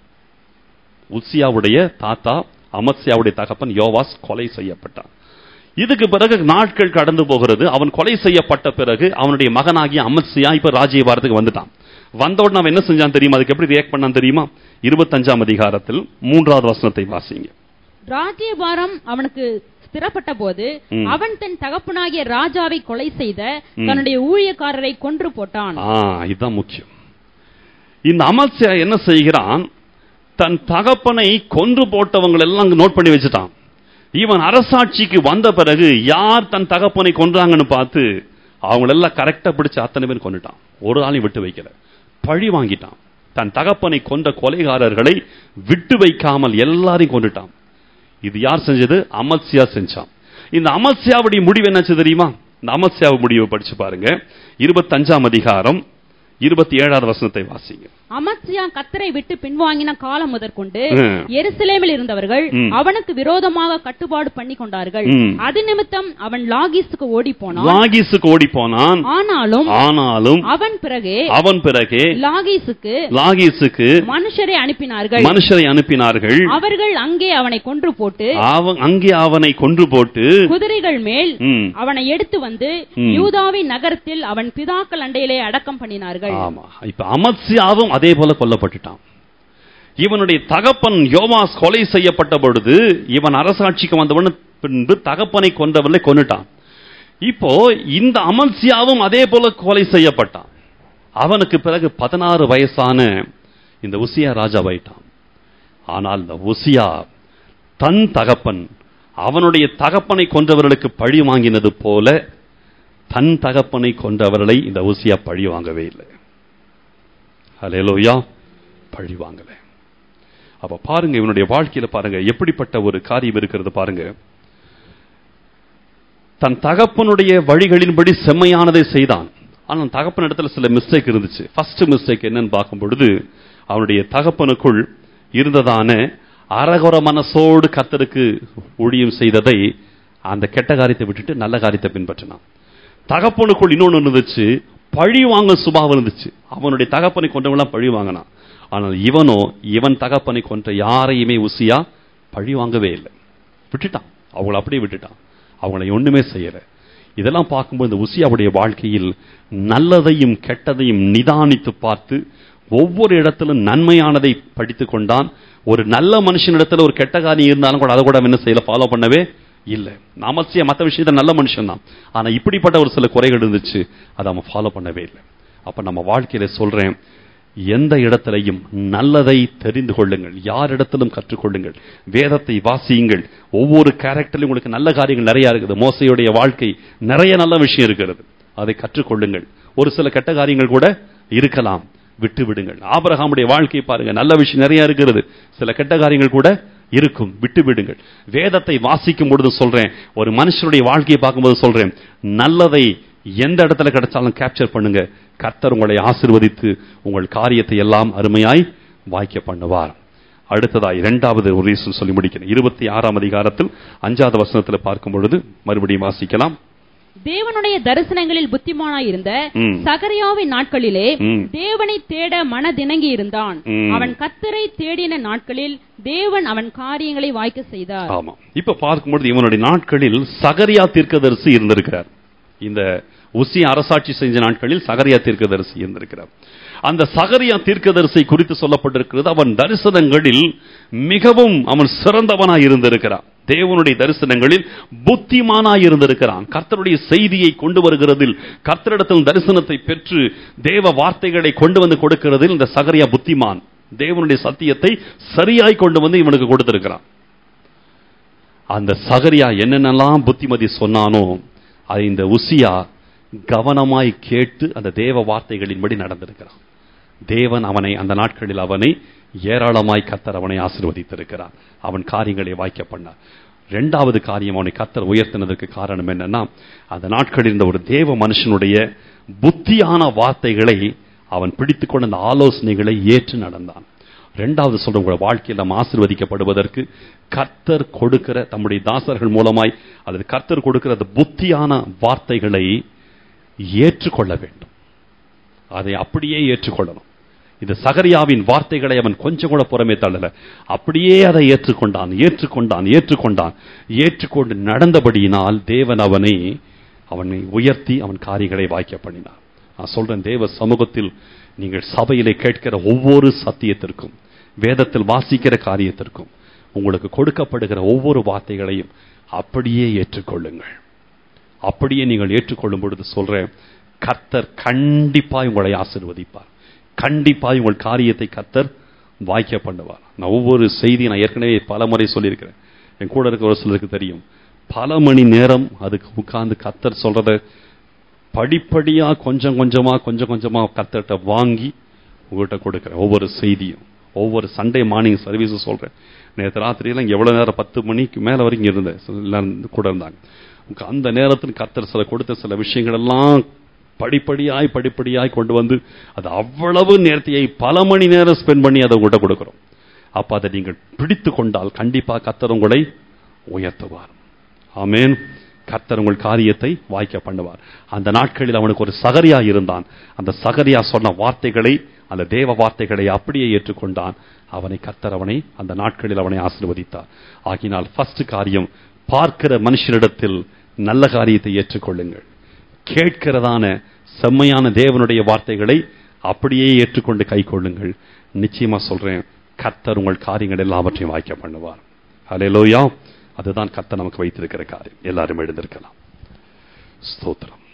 A: உசியாவுடைய தாத்தா அமத்சியாவுடைய தகப்பன் யோவாஸ் கொலை செய்யப்பட்டான் இதுக்கு பிறகு நாட்கள் கடந்து போகிறது அவன் கொலை செய்யப்பட்ட பிறகு அவனுடைய மகனாகிய அமத்சியா இப்ப ராஜ்யபாரத்துக்கு வந்துட்டான் வந்த உடனே அவன் என்ன செஞ்சான் தெரியுமா அதுக்கு எப்படி ரியாக்ட் பண்ணான் தெரியுமா இருபத்தஞ்சாம் அதிகாரத்தில் மூன்றாவது வசனத்தை வாசிங்க
B: ராஜ்யபாரம் அவனுக்கு ஸ்திரப்பட்ட போது
A: ம்.
B: அவன் தன் தகப்பனாகிய ராஜாவை கொலை செய்த
A: ம்.
B: தன்னுடைய ஊழியக்காரரை கொன்று போட்டான்
A: ஆ இதுதான் முக்கியம் இந்த அமத்சியா என்ன செய்கிறான் தன் தகப்பனை கொன்று போட்டவங்க எல்லாம் அங்க நோட் பண்ணி வச்சுட்டான் இவன் அரசாட்சிக்கு வந்த பிறகு யார் தன் தகப்பனை கொன்றாங்கன்னு பார்த்து அவங்களெல்லாம் கரெக்டா பிடிச்சு அத்தனை பேர் கொண்டுட்டான் ஒரு ஆளையும் விட்டு வைக்கல பழி வாங்கிட்டான் தன் தகப்பனை கொன்ற கொலைகாரர்களை விட்டு வைக்காமல் எல்லாரையும் கொண்டுட்டான் இது யார் செஞ்சது அமத்சியா செஞ்சான் இந்த அமத்சியாவுடைய முடிவு என்னாச்சு தெரியுமா இந்த அமத்சியாவு முடிவை படிச்சு பாருங்க இருபத்தஞ்சாம் அதிகாரம் இருபத்தி ஏழாவது வசனத்தை வாசிங்க
B: அமத்சியா கத்தரை விட்டு பின்வாங்கின காலம் முதற்கொண்டு
A: ம்.
B: எருசலேமில் இருந்தவர்கள்
A: ம்.
B: அவனுக்கு விரோதமாக கட்டுப்பாடு பண்ணி கொண்டார்கள்
A: ம்.
B: அது நிமித்தம் அவன் லாகீஸுக்கு ஓடி போனான்
A: லாகீசுக்கு ஓடி போனான்
B: ஆனாலும்
A: ஆனாலும்
B: அவன் பிறகு
A: அவன் பிறகே
B: லாகீஸுக்கு
A: லாகீசுக்கு
B: மனுஷரை அனுப்பினார்கள்
A: மனுஷரை அனுப்பினார்கள்
B: அவர்கள் அங்கே அவனை கொன்று போட்டு
A: அவன் அங்கே அவனை கொன்று போட்டு
B: குதிரைகள் மேல்
A: ம்,
B: அவனை எடுத்து வந்து
A: ம்.
B: யூதாவின் நகரத்தில் அவன் பிதாக்கள் அண்டையிலே அடக்கம் பண்ணினார்கள்
A: ஆமா இப்ப அமத்சியாவும் அதே போல கொல்லப்பட்டுட்டான் இவனுடைய தகப்பன் யோவாஸ் கொலை செய்யப்பட்ட பொழுது இவன் அரசாட்சிக்கு வந்தவன் பின்பு தகப்பனை கொன்றவனை கொன்னுட்டான் இப்போ இந்த அமத்சியாவும் அதே போல கொலை செய்யப்பட்டான் அவனுக்கு பிறகு பதினாறு வயசான இந்த உசியா ராஜாவாயிட்டான் ஆனால் இந்த உசியா தன் தகப்பன் அவனுடைய தகப்பனை கொன்றவர்களுக்கு பழி வாங்கினது போல தன் தகப்பனை கொன்றவர்களை இந்த உசியா பழி வாங்கவே இல்லை ஹalleluya பழி வாங்கல அப்ப பாருங்க இவனுடைய வாழ்க்கையில பாருங்க எப்படிப்பட்ட ஒரு காரியம் இருக்கிறது பாருங்க தன் தகப்பனுடைய வழிகளின்படி செம்மையானதை செய்தான் ஆனால் தகப்பன் இடத்துல சில மிஸ்டேக் இருந்துச்சு ஃபர்ஸ்ட் மிஸ்டேக் என்னன்னு பார்க்கும் பொழுது அவனுடைய தகப்பனுக்குள் இருந்ததான அரகுர மனசோடு கத்தருக்கு ஊழியம் செய்ததை அந்த கெட்ட காரியத்தை விட்டுட்டு நல்ல காரியத்தை பின்பற்றினான் தகப்பனுக்குள் இன்னொன்னு இருந்துச்சு பழி வாங்க சுபாவம் இருந்துச்சு அவனுடைய தகப்பனை கொண்டவங்களாம் பழி வாங்கினான் ஆனால் இவனோ இவன் தகப்பனை கொன்ற யாரையுமே உசியா பழி வாங்கவே இல்லை விட்டுட்டான் அவங்கள அப்படியே விட்டுட்டான் அவங்கள ஒண்ணுமே செய்யல இதெல்லாம் பார்க்கும்போது இந்த உசியாவுடைய வாழ்க்கையில் நல்லதையும் கெட்டதையும் நிதானித்து பார்த்து ஒவ்வொரு இடத்திலும் நன்மையானதை படித்து கொண்டான் ஒரு நல்ல மனுஷனிடத்துல ஒரு கெட்ட காரியம் இருந்தாலும் கூட அதை கூட அவன் என்ன செய்யல ஃபாலோ பண்ணவே இல்லை நாமசியா மற்ற விஷயத்த நல்ல மனுஷன் தான் ஆனா இப்படிப்பட்ட ஒரு சில குறைகள் இருந்துச்சு அதை அவன் ஃபாலோ பண்ணவே இல்லை அப்ப நம்ம வாழ்க்கையில சொல்றேன் எந்த இடத்திலையும் நல்லதை தெரிந்து கொள்ளுங்கள் யாரிடத்திலும் கற்றுக்கொள்ளுங்கள் வேதத்தை வாசியுங்கள் ஒவ்வொரு கேரக்டர்லையும் உங்களுக்கு நல்ல காரியங்கள் நிறைய இருக்குது மோசையுடைய வாழ்க்கை நிறைய நல்ல விஷயம் இருக்கிறது அதை கற்றுக்கொள்ளுங்கள் ஒரு சில கெட்ட காரியங்கள் கூட இருக்கலாம் விட்டு விடுங்கள் ஆபிரகாமுடைய வாழ்க்கையை பாருங்க நல்ல விஷயம் நிறைய இருக்கிறது சில கெட்ட காரியங்கள் கூட இருக்கும் விட்டு விடுங்கள் வேதத்தை வாசிக்கும் பொழுது சொல்றேன் ஒரு மனுஷனுடைய வாழ்க்கையை பார்க்கும்போது சொல்றேன் நல்லதை எந்த இடத்துல கிடைச்சாலும் கேப்சர் பண்ணுங்க கர்த்தர் உங்களை ஆசிர்வதித்து உங்கள் காரியத்தை எல்லாம் அருமையாய் வாய்க்க பண்ணுவார் அடுத்ததாய் இரண்டாவது ஒரு ரீசன் சொல்லி முடிக்கிறேன் இருபத்தி ஆறாம் அதிகாரத்தில் அஞ்சாவது வசனத்தில் பார்க்கும் பொழுது மறுபடியும் வாசிக்கலாம்
B: தேவனுடைய தரிசனங்களில் புத்திமானாய் இருந்த
A: ம்.
B: சகரியாவின் நாட்களிலே
A: ம்.
B: தேவனை தேட மனதிணங்கி இருந்தான்
A: ம்.
B: அவன் கத்தரை தேடின நாட்களில் தேவன் அவன் காரியங்களை வாய்க்க செய்தார்
A: ஆமா இப்ப பார்க்கும்பொழுது இவனுடைய நாட்களில் சகரியா தீர்க்கதரிசி இருந்திருக்கிறார் இந்த உசி அரசாட்சி செஞ்ச நாட்களில் சகரியா தீர்க்கதரிசி இருந்திருக்கிறார் அந்த சகரியா தீர்க்கதரிசி குறித்து சொல்லப்பட்டிருக்கிறது அவன் தரிசனங்களில் மிகவும் அவன் சிறந்தவனாய் இருந்திருக்கிறான் தேவனுடைய தரிசனங்களில் புத்திமானாய் இருந்திருக்கிறான் கர்த்தருடைய செய்தியை கொண்டு வருகிறதில் கர்த்தரிடத்தில் தரிசனத்தை பெற்று தேவ வார்த்தைகளை கொண்டு வந்து கொடுக்கிறதில் இந்த சகரியா புத்திமான் தேவனுடைய சத்தியத்தை சரியாய் கொண்டு வந்து இவனுக்கு கொடுத்திருக்கிறான் அந்த சகரியா என்னென்னலாம் புத்திமதி சொன்னானோ அதை இந்த உசியா கவனமாய் கேட்டு அந்த தேவ வார்த்தைகளின்படி நடந்திருக்கிறான் தேவன் அவனை அந்த நாட்களில் அவனை ஏராளமாய் கத்தர் அவனை ஆசீர்வதித்திருக்கிறார் அவன் காரியங்களை வாய்க்க பண்ணார் இரண்டாவது காரியம் அவனை கத்தர் உயர்த்தினதற்கு காரணம் என்னன்னா அந்த நாட்களில் இருந்த ஒரு தேவ மனுஷனுடைய புத்தியான வார்த்தைகளை அவன் பிடித்துக்கொண்ட அந்த ஆலோசனைகளை ஏற்று நடந்தான் ரெண்டாவது சொல்ற உங்களோட வாழ்க்கையில் நாம் ஆசிர்வதிக்கப்படுவதற்கு கர்த்தர் கொடுக்கிற தம்முடைய தாசர்கள் மூலமாய் அல்லது கர்த்தர் கொடுக்கிற அந்த புத்தியான வார்த்தைகளை ஏற்றுக்கொள்ள வேண்டும் அதை அப்படியே ஏற்றுக்கொள்ளணும் இந்த சகரியாவின் வார்த்தைகளை அவன் கொஞ்சம் கூட புறமே தள்ளல அப்படியே அதை ஏற்றுக்கொண்டான் ஏற்றுக்கொண்டான் ஏற்றுக்கொண்டான் ஏற்றுக்கொண்டு நடந்தபடியினால் தேவன் அவனை அவனை உயர்த்தி அவன் காரியங்களை வாய்க்க பண்ணினான் நான் சொல்றேன் தேவ சமூகத்தில் நீங்கள் சபையிலே கேட்கிற ஒவ்வொரு சத்தியத்திற்கும் வேதத்தில் வாசிக்கிற காரியத்திற்கும் உங்களுக்கு கொடுக்கப்படுகிற ஒவ்வொரு வார்த்தைகளையும் அப்படியே ஏற்றுக்கொள்ளுங்கள் அப்படியே நீங்கள் ஏற்றுக்கொள்ளும் பொழுது சொல்றேன் கர்த்தர் கண்டிப்பாய் உங்களை ஆசிர்வதிப்பார் கண்டிப்பாய் உங்கள் காரியத்தை கர்த்தர் வாய்க்க பண்ணுவார் நான் ஒவ்வொரு செய்தி நான் ஏற்கனவே பல முறை சொல்லியிருக்கிறேன் என் கூட இருக்கிற ஒரு சிலருக்கு தெரியும் பல மணி நேரம் அதுக்கு உட்கார்ந்து கர்த்தர் சொல்றத படிப்படியா கொஞ்சம் கொஞ்சமா கொஞ்சம் கொஞ்சமா கர்த்தர்கிட்ட வாங்கி உங்கள்கிட்ட கொடுக்குறேன் ஒவ்வொரு செய்தியும் ஒவ்வொரு சண்டே மார்னிங் சர்வீஸ் சொல்றேன் நேற்று ராத்திரியெல்லாம் இங்க எவ்வளவு நேரம் பத்து மணிக்கு மேல வரைக்கும் இருந்தேன் எல்லாரும் கூட இருந்தாங்க உங்க அந்த நேரத்தில் கர்த்தர் சில கொடுத்த சில விஷயங்கள் எல்லாம் படிப்படியாய் படிப்படியாய் கொண்டு வந்து அது அவ்வளவு நேர்த்தியை பல மணி நேரம் ஸ்பெண்ட் பண்ணி அதை உங்கள்கிட்ட கொடுக்கிறோம் அப்ப அதை நீங்கள் பிடித்து கொண்டால் கண்டிப்பா கர்த்தர் உங்களை உயர்த்துவார் ஆமேன் கர்த்தர் உங்கள் காரியத்தை வாய்க்க பண்ணுவார் அந்த நாட்களில் அவனுக்கு ஒரு சகரியா இருந்தான் அந்த சகரியா சொன்ன வார்த்தைகளை அந்த தேவ வார்த்தைகளை அப்படியே ஏற்றுக்கொண்டான் அவனை கர்த்தர் அவனை அந்த நாட்களில் அவனை ஆசீர்வதித்தார் ஆகினால் ஃபர்ஸ்ட் காரியம் பார்க்கிற மனுஷரிடத்தில் நல்ல காரியத்தை ஏற்றுக்கொள்ளுங்கள் கேட்கிறதான செம்மையான தேவனுடைய வார்த்தைகளை அப்படியே ஏற்றுக்கொண்டு கை கொள்ளுங்கள் நிச்சயமா சொல்றேன் கர்த்தர் உங்கள் காரியங்கள் எல்லாவற்றையும் வாய்க்க பண்ணுவார் அலையலோயா அதுதான் கர்த்தர் நமக்கு வைத்திருக்கிற காரியம் எல்லாரும் எழுந்திருக்கலாம் ஸ்தோத்திரம்